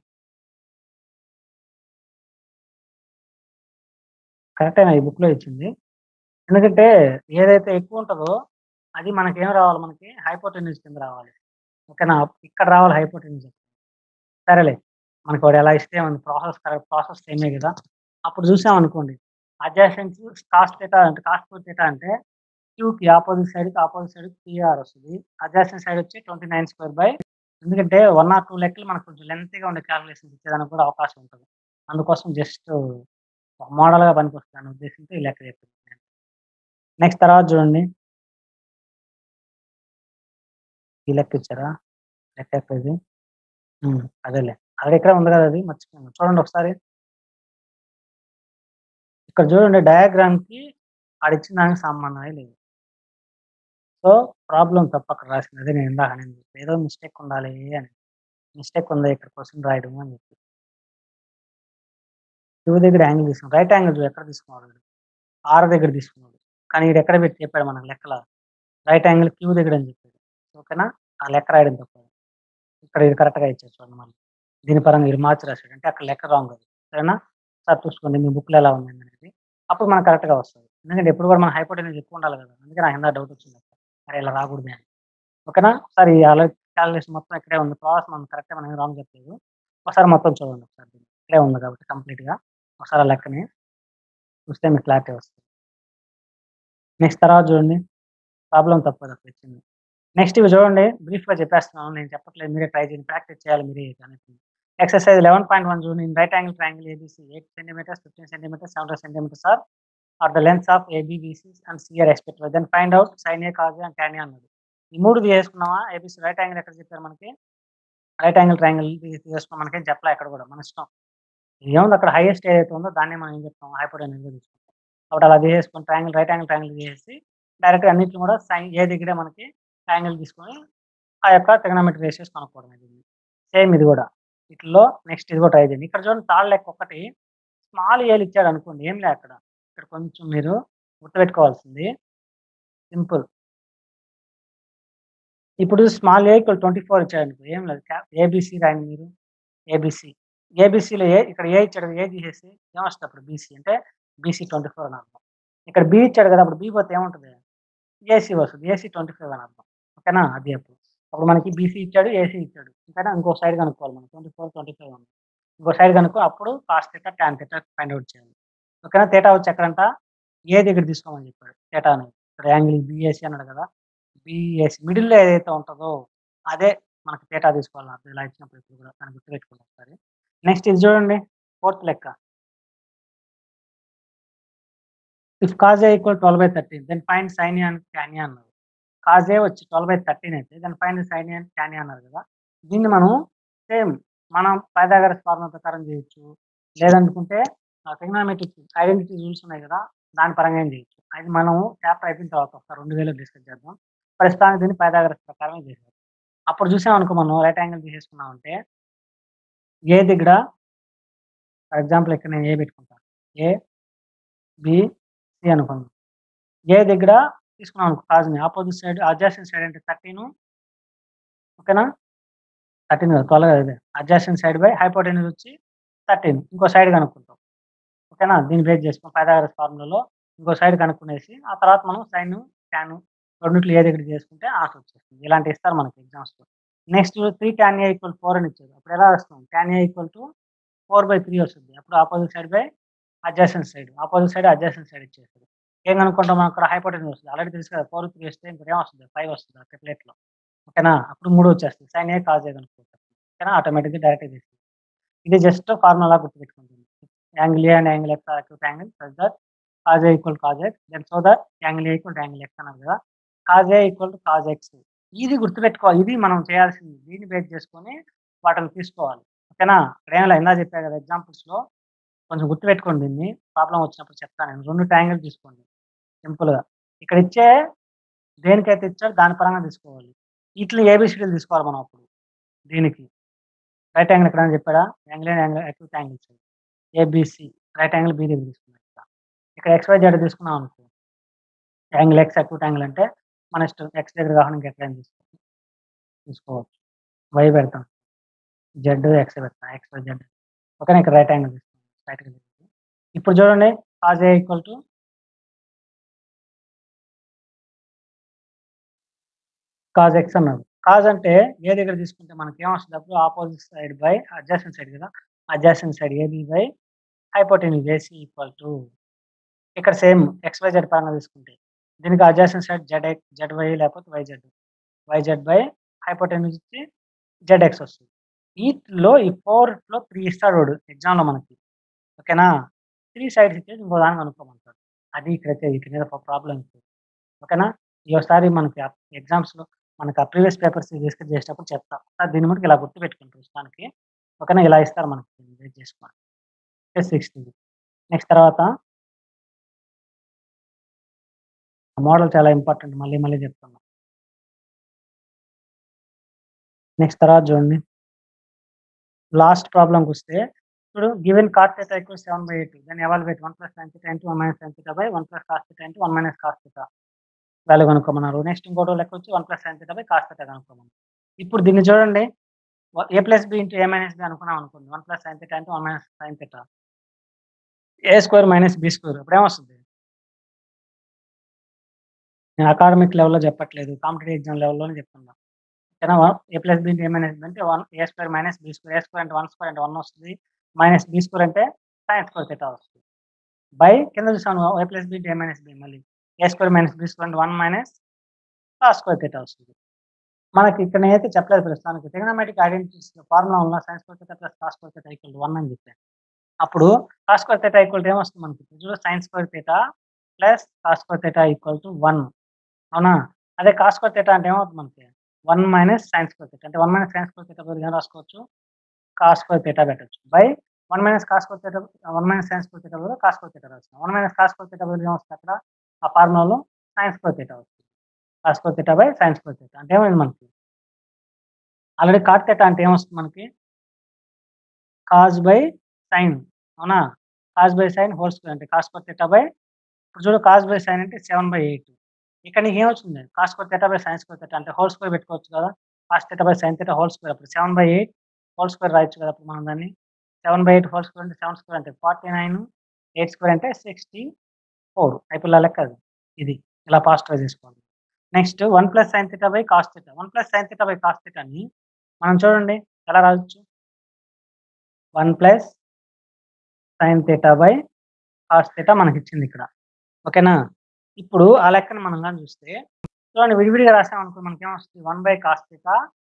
కరెక్టేనా ఈ బుక్‌లో ఇచ్చింది? ఎందుకంటే ఏదైతే ఎక్కువ ఉంటదో అది మనకేం రావాలి మనకి హైపోటెన్యూస్ కింద రావాలి. ఓకేనా? ఇక్కడ రావాలి హైపోటెన్యూస్. సరేలే. మనకి వాడు ఎలా ఇస్తే ఏముంది ప్రాసెస్ కరెక్ట్ ప్రాసెస్ సేమే కదా! అప్పుడు చూసామనుకోండి. అడ్జసెంట్ కాస్ థీటా అంటే కాస్ స్క్వేర్ థీటా అంటే క్యూకి అపోజిట్ సైడ్‌కి అపోజిట్ సైడ్ పీఆర్ వస్తది. అడ్జసెంట్ సైడ్ వచ్చి 29 స్క్వేర్ బై ఎందుకంటే 1 ఆర్ 2 లెక్కలు మనకు కొంచెం లెంగ్తీగా ఉండే కాలిక్యులేషన్స్ ఇచ్చేదానికి కూడా అవకాశం ఉంటది. అందుకోసం జస్ట్ ఒక మోడల్‌గా పనికొస్తదనే ఉద్దేశంతో ఈ లెక్క చెప్పాను నేను. నెక్స్ట్ తర్వాత చూడండి. ఈ లెక్క ఇచ్చారా? లెక్క ఎక్కడిది? హ్మ్. అదేలే. ఆల్రెడీ ఇక్కడే ఉంది కదా అది మర్చిపోయాను. చూడండి ఒకసారి. ఇక్కడ చూడండి డయాగ్రామ్‌కి ఆడిచ్చిన దానికి సంబంధమే లేదు. సో, ప్రాబ్లమ్ తప్పు అక్కడ రాసింది. అదే నేను ఇందాక అనింది. ఏదో మిస్టేక్ ఉండాలి అని. మిస్టేక్ ఉంది ఇక్కడ క్వెషన్ రాయడం అని చెప్పి. క్యూ దగ్గర యాంగిల్ తీసుకున్నాడు. రైట్ యాంగిల్ చూడు ఎక్కడ తీసుకున్నాడు వీడు. ఆర్ దగ్గర తీసుకున్నాడు. కానీ ఈడు ఎక్కడ పెట్టి చెప్పాడు మనకు లెక్కలో. రైట్ యాంగిల్ క్యూ దగ్గర అని చెప్పాడు. ఓకేనా? ఆ లెక్క రాయడం తప్పు. ఇక్కడ ఇది కరెక్ట్‌గా ఇచ్చాడు చూడండి మళ్ళీ. దీని పరంగా ఈడు మార్చి రాసాడు. అంటే అక్కడ లెక్క రాంగ్ అది. సరేనా? ఒకసారి చూసుకోండి మీ బుక్‌లో ఎలా ఉందనేది. అప్పుడు మనకు కరెక్ట్‌గా వస్తది. ఎందుకంటే ఎప్పుడు కూడా మన హైపోటెన్యూస్ ఎక్కువ ఉండాలి కదా! అందుకే నాకు ఇందాక డౌట్ వచ్చింది. అరే ఇలా రాకూడదే అని. ఓకేనా? ఒకసారి ఆల్రెడీ కాలిక్యులేషన్ మొత్తం ఇక్కడే ఉంది. ప్రాసెస్ మనం కరెక్టే మనం ఏమి రాంగ్ చెప్పలేదు. ఒకసారి మొత్తం చూడండి ఒకసారి. ఇక్కడే ఉంది కాబట్టి కంప్లీట్‌గా. ఒకసారి ఆ లెక్కని చూస్తే మీకు క్లారిటీ వస్తది. నెక్స్ట్ తర్వాత చూడండి. ప్రాబ్లమ్ తప్పు అది అక్కడ ఇచ్చింది. నెక్స్ట్ ఇవి చూడండి బ్రీఫ్‌గా చెప్పేస్తున్నాను. నేను చెప్పట్లేదు. మీరే ట్రై చేయండి. ప్రాక్టీస్ చేయాలి మీరే అన్నిటిని. ఎక్సర్సైజ్ 11.1 చూడండి. In right angle triangle ABC 8 centimetres, 15 centimetres, 17 centimetres are are the lengths of AB, BC and C are respectively. Then find out sine A, cos A and tan A అన్నాడు. ఈ 3 తీసేసుకున్నామా? ABC right angle ఎక్కడ చెప్పారు మనకి? Right angle triangle తీసేసుకున్నాం. మనకేం చెప్పలే ఎక్కడ కూడా మన ఇష్టం. ఏముంది అక్కడ హైయెస్ట్ ఏదైతే ఉందో దాన్నే మనం ఏం చెప్తాం హైపోటెన్యూస్‌గా తీసుకుంటాం. కాబట్టి అలా తీసేసుకొని ట్రయాంగిల్ రైట్ యాంగిల్ ట్రయాంగిల్ తీసేసి డైరెక్ట్‌గా అన్నిటిని కూడా సైన్ ఏ దగ్గరే మనకి ట్రయాంగిల్ తీసుకొని ఆ యొక్క ట్రిగనోమెట్రీ రేషియోస్ కనుక్కోవడమే దీన్ని. సేమ్ ఇది కూడా. వీటిల్లో నెక్స్ట్ ఇది కూడా ట్రై చేయండి. ఇక్కడ చూడండి థర్డ్ లెక్క ఒకటి స్మాల్ ఏలు ఇచ్చాడు అనుకోండి. ఏం లే అక్కడ. ఇక్కడ కొంచెం మీరు గుర్తుపెట్టుకోవాల్సింది సింపుల్. ఇప్పుడు స్మాల్ ఏ ఈక్వల్ 24 ఇచ్చాడనుకో ఏం లేదు. క్యా ఏబీసీ రాయండి మీరు. ఏబీసీ. ఏబీసీలో ఏ ఇక్కడ ఏ ఇచ్చాడు. ఏ తీసేసి ఏమొస్తది అప్పుడు బీసీ అంటే బీసీ 24 అని అర్థం. ఇక్కడ బి ఇచ్చాడు కదా! అప్పుడు బి పోతే ఏముంటది? ఏసీ వస్తది. ఏసీ 25 అని అర్థం. ఓకేనా? అది అప్పుడు. అప్పుడు మనకి బీసీ ఇచ్చాడు. ఏసీ ఇచ్చాడు. ఓకేనా? ఇంకో సైడ్ కనుక్కోవాలి మనం. 24, 25 ఉంది. ఇంకో సైడ్ కనుక్కో అప్పుడు cos theta, tan theta find out చేయాలి. ఓకేనా? థీటా వచ్చి ఎక్కడంట? ఏ దగ్గర తీసుకోమని చెప్పాడు. థీటా అనేది. ఇక్కడ యాంగిల్ బీఏసీ అన్నాడు కదా! బీఏసీ మిడిల్‌లో ఏదైతే ఉంటదో అదే మనకి థీటా తీసుకోవాలి. అప్పుడు ఇలా ఇచ్చినప్పుడు ఇప్పుడు కూడా దాన్ని గుర్తుపెట్టుకోండి ఒకసారి. నెక్స్ట్ ఇది చూడండి. ఫోర్త్ లెక్క. If cos A equal 12/13 then find sine A and tan A అన్నారు. కాస్ ఏ వచ్చి 12/13 అయితే then find sine A and tan A అన్నారు కదా! దీన్ని మనం సేమ్ మనం పైథాగరస్ ఫార్ములా ప్రకారం చేయొచ్చు. లేదనుకుంటే ఆహ్, ట్రిగనోమెట్రిక్ ఐడెంటిటీ రూల్స్ ఉన్నాయి కదా! దాని పరంగా అయినా చేయొచ్చు. అది మనం చాప్టర్ అయిపోయిన తర్వాత ఒకసారి 2000లో డిస్కస్ చేద్దాం. ప్రస్తుతానికి దీన్ని పైథాగరస్ ప్రకారమే చేసారు. అప్పుడు చూసామనుకో మనం రైట్ యాంగిల్ తీసేసుకున్నామంటే ఏ దగ్గర ఫర్ ఎగ్జాంపుల్ ఇక్కడ నేను ఏ పెట్టుకుంటాను. ఏ, బి, సి అనుకుందాం. ఏ దగ్గర తీసుకున్నాం అనుకో కాస్‌ని అపోజిట్ సైడ్ అడ్జసెంట్ సైడ్ అంటే 13 ఓకేనా? 13 కాదు 12 కాదు ఇదే. అడ్జసెంట్ సైడ్ బై హైపోటెన్యూస్ వచ్చి 13 ఇంకో సైడ్ కనుక్కుంటాం. ఓకేనా? దీన్ని బేస్ చేసుకొని పైథాగరస్ ఫార్ములాలో ఇంకో సైడ్ కనుక్కునేసి ఆ తర్వాత మనం సైన్, టాన్ రెండిట్లో ఏ దగ్గర చేసుకుంటే ఆన్సర్ వచ్చేస్తుంది. ఇలాంటివి ఇస్తారు మనకి ఎగ్జామ్స్‌లో. నెక్స్ట్ 3 టాన్ ఏ ఈక్వల్ 4 అని ఇచ్చారు. అప్పుడు ఎలా రాస్తాం? టాన్ ఏ ఈక్వల్ టు 4/3 వస్తది. అప్పుడు opposite side by adjacent side. Opposite side, adjacent side ఇచ్చేసాడు. ఏం కనుక్కుంటాం మనం అక్కడ హైపోటెన్యూస్ వస్తది. ఆల్రెడీ తెలుసు కదా! 4, 3 వస్తే ఇంకోటి ఏమొస్తది? 5 వస్తది ఆ ట్రిప్లెట్‌లో. ఓకేనా? అప్పుడు 3 వచ్చేస్తది. సైన్ ఏ, కాస్ ఏ కనుక్కుంటాం. ఓకేనా? ఆటోమేటిక్‌గా డైరెక్ట్‌గా తీసేయొచ్చు. ఇది జస్ట్ ఫార్ములా గుర్తుపెట్టుకోండి. Angle A and angle X are acute angle such that cos A equal cos X then so that angle A equal angle X అన్నారు కదా cos A equal to cos X ఇది గుర్తుపెట్టుకోవాలి ఇది మనం చేయాల్సింది దీన్ని base చేసుకొని వాటిని తీసుకోవాలి ఓకేనా ట్రైన్లో ఇందా చెప్పా కదా ఎగ్జాంపుల్స్లో కొంచెం గుర్తుపెట్టుకోండి దీన్ని ప్రాబ్లం వచ్చినప్పుడు చెప్తాను నేను రెండు ట్యాంగిల్ తీసుకోండి సింపుల్గా ఇక్కడ ఇచ్చే దేనికైతే ఇచ్చారో దాని పరంగా తీసుకోవాలి వీటిని ఏబిసిడీలు తీసుకోవాలి మనం అప్పుడు దీనికి రైట్ యాంగిల్ ఎక్కడ చెప్పాడా angle angle acute angles ABC right angle B దగ్గర తీసుకున్నాం ఇక్కడ ఇక్కడ ఎక్స్వై జెడ్ తీసుకున్నాం అనుకో యాంగిల్ ఎక్స్ అక్యూట్ యాంగిల్ అంటే మన ఇష్టం ఎక్స్ దగ్గర కాకుండా ఇంకెక్కడైనా తీసుకోవచ్చు తీసుకోవచ్చు వై పెడతాం జెడ్ ఎక్స్ పెడతాం ఎక్స్ వై జెడ్ ఓకేనా ఇక్కడ రైట్ యాంగిల్ తీసుకుంటాం రైట్ యాంగిల్ ఇప్పుడు చూడండి cos A equal to cos X అన్నారు కాజ్ అంటే ఏ దగ్గర తీసుకుంటే మనకి ఏమొస్తుంది అప్పుడు opposite side by adjacent side కదా adjacent side AB by hypotenuse AC equal to ఇక్కడ సేమ్ ఎక్స్ వై జెడ్ పరంగా తీసుకుంటే దీనికి adjacent side Z X Z Y లేకపోతే Y Z Y Z by hypotenuse ఇచ్చి జెడ్ ఎక్స్ వస్తుంది వీటిలో ఈ ఫోర్లో త్రీ ఇస్తాడు వాడు ఎగ్జామ్లో మనకి ఓకేనా త్రీ సైడ్స్ ఇచ్చేసి ఇంకో దానికి అనుకోమంటాడు అది ఇక్కడైతే వీటి మీద ప్రాబ్లం ఓకేనా ఈ ఒకసారి మనకి ఎగ్జామ్స్లో మనకి ఆ ప్రీవియస్ పేపర్స్ డిస్కస్ చేసేటప్పుడు చెప్తా సార్ దీన్ని మటుకు ఇలా గుర్తు పెట్టుకుంటారు ప్రస్తుతానికి ఓకేనా ఇలా ఇస్తారు మనకి వెయిట్ చేసుకోండి సిక్స్టీ నెక్స్ట్ తర్వాత మోడల్ చాలా ఇంపార్టెంట్ మళ్ళీ మళ్ళీ చెప్తున్నా నెక్స్ట్ తర్వాత చూడండి లాస్ట్ ప్రాబ్లంకి వస్తే ఇప్పుడు given cot theta equal seven by eight then evaluate one plus sine theta into one minus sine theta by one plus cos theta into one minus cos theta value కనుక్కోమన్నారు next ఇంకోటి లెక్క వచ్చి one plus sine theta by cos theta కనుక్కోమన్నారు ఇప్పుడు దీన్ని చూడండి A plus B into A minus B అనుకున్నాం అనుకోండి one plus sine theta into one minus sine theta A square minus B square ఇప్పుడు ఏమొస్తుంది నేను అకాడమిక్ లెవెల్లో చెప్పట్లేదు కాంపిటేటివ్ ఎగ్జామ్ లెవెల్లోనే చెప్తున్నా ఓకేనా A plus B A minus B అంటే one A square minus B square A square అంటే వన్ స్క్వేర్ అంటే వన్ వస్తుంది మైనస్ బి స్క్వేర్ అంటే సైన్ స్క్వేర్ థీటా వస్తుంది బై కింద చూసాను A plus B A minus B మళ్ళీ A square minus B square అంటే one minus cos square theta వస్తుంది మనకి ఇక్కడ నేనైతే చెప్పలేదు ప్రస్తుతానికి ట్రిగనోమెట్రిక్ ఐడెంటిటీస్ ఫార్ములా ఉన్న sine square theta plus cos square theta equal one అని చెప్పాను అప్పుడు కాస్ స్క్వేర్ థీటా ఈక్వల్ ఏమొస్తుంది మనకి చూడు sine square theta plus cos square theta equal to one అవునా అదే కాస్ స్క్వేర్ థీటా అంటే ఏమవుతుంది మనకి one minus sine square theta అంటే one minus sine square theta బదులు ఏం రాసుకోవచ్చు కాస్ స్క్వేర్ థీటా పెట్టచ్చు by one minus cos square theta one minus sine square theta బదులు కాస్ స్క్వేర్ థీటా రాస్తాం one minus cos square theta బదులు ఏమొస్తుంది అక్కడ ఆ ఫార్ములాలో సైన్ స్క్వేర్ థీటా వస్తుంది cos square theta by sine square theta అంటే ఏమైంది మనకి ఆల్రెడీ కాట్ థీటా అంటే ఏమొస్తుంది మనకి కాజ్ బై సైన్ అవునా cos by sine whole square అంటే కాస్ స్క్వేర్ థీటా బై ఇప్పుడు చూడు కాజ్ బై సైన్ అంటే సెవెన్ బై ఎయిట్ ఇక్కడ నీకు ఏమొచ్చింది cos square theta by sine square theta అంటే హోల్ స్క్వేర్ పెట్టుకోవచ్చు కదా cos theta by sine theta whole square అప్పుడు seven by eight whole square రాయొచ్చు కదా అప్పుడు మనం దాన్ని seven by eight whole square అంటే సెవెన్ స్క్వేర్ అంటే ఫార్టీ నైన్ ఎయిట్ స్క్వేర్ అంటే సిక్స్టీ ఫోర్ అయిపోయి లెక్క అది ఇది ఇలా పాజిటివ్ తీసుకోండి next one plus sine theta by cos theta one plus sine theta by cos థీటాని మనం చూడండి ఎలా రాయొచ్చు one plus sine theta by cos theta మనకి ఇచ్చింది ఇక్కడ ఓకేనా ఇప్పుడు ఆ లెక్కను మనం కానీ చూస్తే చూడండి విడివిడిగా రాసామనుకో మనకి ఏమొస్తుంది one by cos theta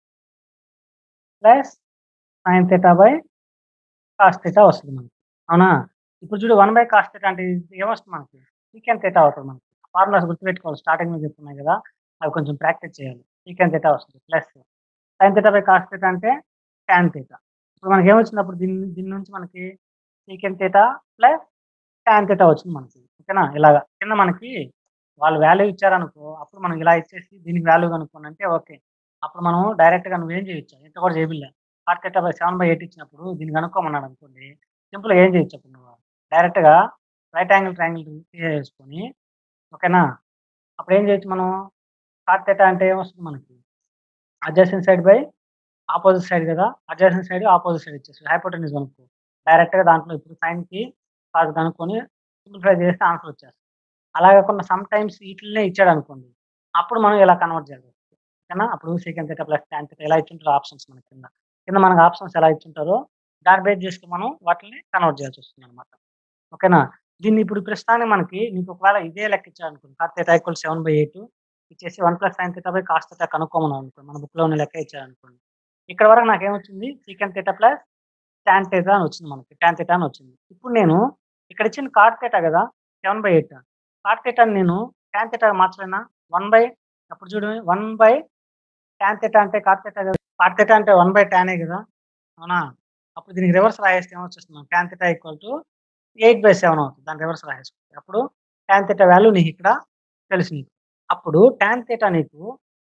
plus sine theta by cos theta వస్తుంది మనకి అవునా ఇప్పుడు చూడు వన్ బై కాస్ థీటా అంటే ఇది ఏమొస్తుంది మనకి సీకెన్ థీటా అవుతుంది మనకి ఫార్ములాస్ గుర్తుపెట్టుకోవాలి స్టార్టింగ్లో చెప్తున్నాయి కదా అవి కొంచెం ప్రాక్టీస్ చేయాలి సీకెన్ థీటా వస్తుంది plus sine theta by cos theta అంటే ట్యాన్ థీటా ఇప్పుడు మనకి ఏమొచ్చింది అప్పుడు దీని దీని నుంచి మనకి secant theta plus tan theta వచ్చింది మనకి ఓకేనా ఇలాగా కింద మనకి వాళ్ళు వాల్యూ ఇచ్చారనుకో అప్పుడు మనం ఇలా ఇచ్చేసి దీనికి వాల్యూ కనుక్కోండి అంటే ఓకే అప్పుడు మనం డైరెక్ట్గా నువ్వేం చేయొచ్చు ఇంత కూడా చేయబిల్లా cot theta by seven by eight ఇచ్చినప్పుడు దీన్ని కనుక్కోమన్నాడు అనుకోండి సింపుల్గా ఏం చేయొచ్చు అప్పుడు నువ్వు డైరెక్ట్గా రైట్ యాంగిల్ ట్రయాంగిల్ చేసుకొని ఓకేనా అప్పుడు ఏం చేయొచ్చు మనం కాట్ థీటా అంటే ఏమొస్తుంది మనకి adjacent side by opposite side కదా అడ్జస్టెంట్ సైడ్ ఆపోజిట్ సైడ్ ఇచ్చేసి హైపోటెన్యూస్ కనుక్కో డైరెక్ట్గా దాంట్లో ఇప్పుడు సైన్కి కాదు కనుక్కొని సింప్లిఫై చేస్తే ఆన్సర్ వచ్చేస్తుంది అలా కాకుండా సమ్ టైమ్స్ వీటినే ఇచ్చాడు అనుకోండి అప్పుడు మనం ఇలా కన్వర్ట్ చేయాలి ఓకేనా అప్పుడు secant theta plus tan theta ఇలా ఇచ్చింటారు ఆప్షన్స్ మన కింద కింద మనకు ఆప్షన్స్ ఎలా ఇచ్చింటారో దాన్ని బేస్ చేసుకుని మనం వాటిని కన్వర్ట్ చేయాల్సి వస్తుంది అనమాట ఓకేనా దీన్ని ఇప్పుడు ప్రస్తుతానికి మనకి నీకు ఒకవేళ ఇదే లెక్క ఇచ్చాడు అనుకోండి cot theta equal seven by eight ఇచ్చేసి one plus sine theta by cos theta కనుక్కోమని అనుకోండి మన బుక్లో ఉన్న లెక్క ఇచ్చాడు అనుకోండి ఇక్కడ వరకు నాకేమొచ్చింది secant theta plus tan theta అని వచ్చింది మనకి. టాన్ థీటా అని వచ్చింది. ఇప్పుడు నేను ఇక్కడ ఇచ్చిన కాట్ థీటా గదా! 7/8 కాట్ థీటాని నేను టాన్ థీటాగా మార్చలేనా? 1 బై అప్పుడు చూడు 1 బై టాన్ థీటా అంటే కాట్ థీటా గదా! కాట్ థీటా అంటే 1 బై టానే గదా! అవునా? అప్పుడు దీనికి రివర్స్ రాయేస్తే ఏమొచ్చేస్తుంది మనకి టాన్ థీటా ఈక్వల్ టు 8/7 అవుతుంది. దాన్ని రివర్స్ రాసేసుకుంటే. అప్పుడు టాన్ థీటా వాల్యూ నీకిక్కడ తెలుసు నీకు. అప్పుడు టాన్ థీటా నీకు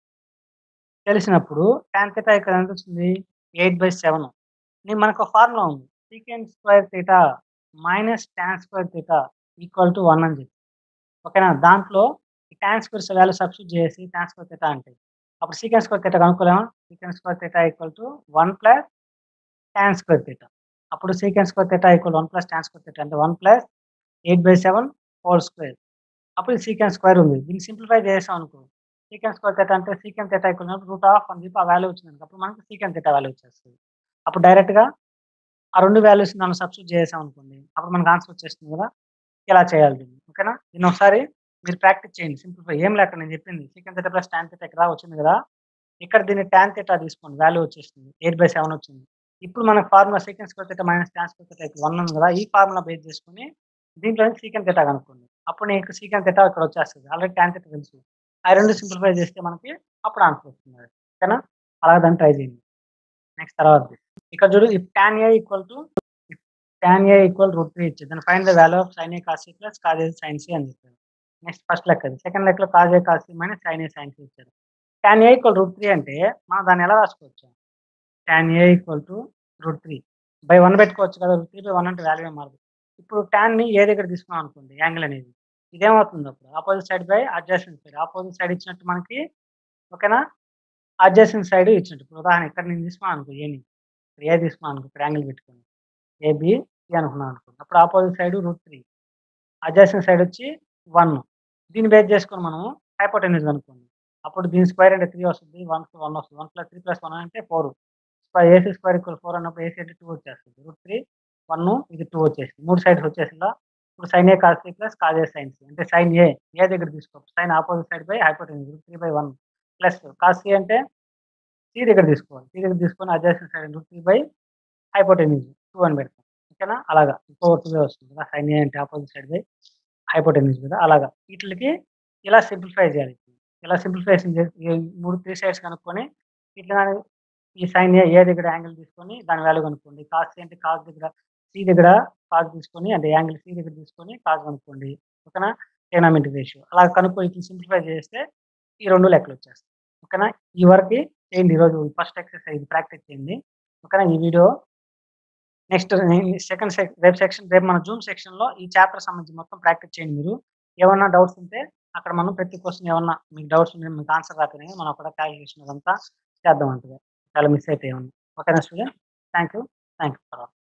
తెలిసినప్పుడు టాన్ థీటా ఇక్కడ ఎంతొచ్చింది? 8/7 నీ మనకు ఒక ఫార్ములా ఉంది. Secant square theta minus tan square theta equal to 1 అని చెప్పి. ఓకేనా? దాంట్లో ఈ టాన్ స్క్వేర్ వాల్యూ సబ్స్టిట్యూట్ చేసి టాన్ స్క్వేర్ థీటా అంటే అప్పుడు సీకెంట్ స్క్వేర్ థీటా కనుక్కోలేమా? Secant square theta equal to 1 plus tan square theta. అప్పుడు secant square theta equal 1 plus tan square theta అంటే 1 ప్లస్ 8/7 హోల్ స్క్వేర్. అప్పుడు ఈ సీకెంట్ స్క్వేర్ ఉంది. దీన్ని సింప్లిఫై చేసామనుకో సీకెంట్ స్క్వేర్ థీటా అంటే secant theta equal root of అని చెప్పి ఆ వాల్యూ వచ్చిందనుకో అప్పుడు మనకు సీకెంట్ థీటా వాల్యూ వచ్చేస్తది. అప్పుడు డైరెక్ట్‌గా ఆ 2 వాల్యూస్ దాంట్లో సబ్స్టిట్యూట్ చేసామనుకోండి. అప్పుడు మనకు ఆన్సర్ వచ్చేస్తుంది గదా! ఇలా చేయాలి దీన్ని. ఓకేనా? దీన్ని ఒకసారి మీరు ప్రాక్టీస్ చేయండి. సింప్లిఫై ఏం లే అక్కడ నేను చెప్పింది. Secant theta plus tan theta ఇక్కడ దాకా వచ్చింది గదా! ఇక్కడ దీన్ని టాన్ థీటా తీసుకోండి. వాల్యూ వచ్చేస్తుంది. 8/7 వచ్చింది. ఇప్పుడు మనకు formula secant square theta minus tan square theta equal 1 ఉంది గదా! ఈ ఫార్ములా బేస్ చేసుకొని దీంట్లో నుంచి సీకెంట్ థీటా కనుక్కోండి. అప్పుడు నీకు సీకెంట్ థీటా ఇక్కడ వచ్చేస్తది. ఆల్రెడీ టాన్ థీటా తెలుసు. ఆ 2 సింప్లిఫై చేస్తే మనకి అప్పుడు ఆన్సర్ వస్తుంది. ఓకేనా? అలాగ దాన్ని ట్రై చేయండి. నెక్స్ట్ తర్వాతది. ఇక్కడ చూడు if tan A equal to if tan A equal root 3 ఇచ్చింది. Then find the value of sine A cos A plus cos A sine C అని చెప్పారు. నెక్స్ట్ ఫస్ట్ లెక్కది. సెకండ్ లెక్కలో cos A cos C minus sine A sine C ఇచ్చారు. Tan A equal root 3 అంటే మనం దాన్ని ఎలా రాసుకోవచ్చు? Tan A equal to root 3 by 1 పెట్టుకోవచ్చు కదా! రూట్ 3/1 అంటే వాల్యూ ఏం మారదు. ఇప్పుడు టాన్‌ని ఏ దగ్గర తీసుకున్నాం అనుకోండి యాంగిల్ అనేది. ఇదేమవుతుంది అప్పుడు opposite side by adjacent side. Opposite side ఇచ్చినట్టు మనకి ఓకేనా? అడ్జసెంట్ సైడ్ ఇచ్చినట్టు. ఇప్పుడు ఉదాహరణ ఇక్కడ నేను తీసుకున్నాను అనుకో ఏని. ఇక్కడ ఏ తీసుకున్నాను అనుకో ఇక్కడ యాంగిల్ పెట్టుకొని. ఏబీ సి అనుకున్నాను అనుకోండి. అప్పుడు opposite side root 3 adjacent side వచ్చి 1 దీన్ని బేస్ చేసుకొని మనం హైపోటెన్యూజ్ కనుక్కోండి. అప్పుడు దీని స్క్వేర్ అంటే 3 వస్తది. 1కి 1 వస్తది. 1 ప్లస్ 3 ప్లస్ 1 అంటే 4 స్క్వేర్ ఏసీ స్క్వేర్ ఈక్వల్ 4 అన్నప్పుడు ఏసీ అంటే 2 వచ్చేస్తది. రూట్ 3 1 ఇది 2 వచ్చేసింది. 3 సైడ్స్ వచ్చేసిందా? ఇప్పుడు sine A cos A plus cos A sine C అంటే సైన్ ఏ ఏ దగ్గర తీసుకో sine opposite side by hypotenuse root 3/1 plus cos C అంటే సి దగ్గర తీసుకోవాలి. సి దగ్గర తీసుకొని adjacent side root 3 by hypotenuse 2 అని పెడతాం. ఓకేనా? అలాగా పవర్ 2 వస్తుంది కదా! సైన్ ఏ అంటే అపోజిట్ సైడ్ బై హైపోటెన్యూజ్ కదా! అలాగా వీటిలకి ఇలా సింప్లిఫై చేయాలి. ఇలా సింప్లిఫికేషన్ చేసి ఈ 3 3 సైడ్స్ కనుక్కొని ఇట్లా ఈ సైన్ ఏ ఏ దగ్గర యాంగిల్ తీసుకొని దాని వాల్యూ కనుక్కోండి. కాస్ సి అంటే కాస్ దగ్గర సి దగ్గర కాస్ తీసుకొని అంటే యాంగిల్ సి దగ్గర తీసుకొని కాస్ కనుక్కోండి. ఓకేనా? ట్రిగోనోమెట్రిక్ రేషియో అలా కనుక్కొని ఇట్లా సింప్లిఫై చేస్తే ఈ 2 లెక్కలు వచ్చేస్తాయి. ఓకేనా? ఈ వరకి చేయండి ఈరోజు ఫస్ట్ ఎక్సర్సైజ్ ప్రాక్టీస్ చేయండి. ఓకేనా? ఈ వీడియో నెక్స్ట్ సెకండ్ సెక్ రేపు సెక్షన్ రేపు మన జూమ్ సెక్షన్‌లో ఈ చాప్టర్ సంబంధించి మొత్తం ప్రాక్టీస్ చేయండి మీరు. ఏమన్నా డౌట్స్ ఉంటే అక్కడ మనం ప్రతి క్వెషన్ ఏమన్నా మీకు డౌట్స్ ఉంటే మీకు ఆన్సర్ రాకపోయినా మనం అక్కడ కాలిక్యులేషన్ అదంతా చేద్దాం అంతగా. చాలా మిస్ అయితే ఏమన్నా. ఓకేనా student? Thank you. Thank you for all.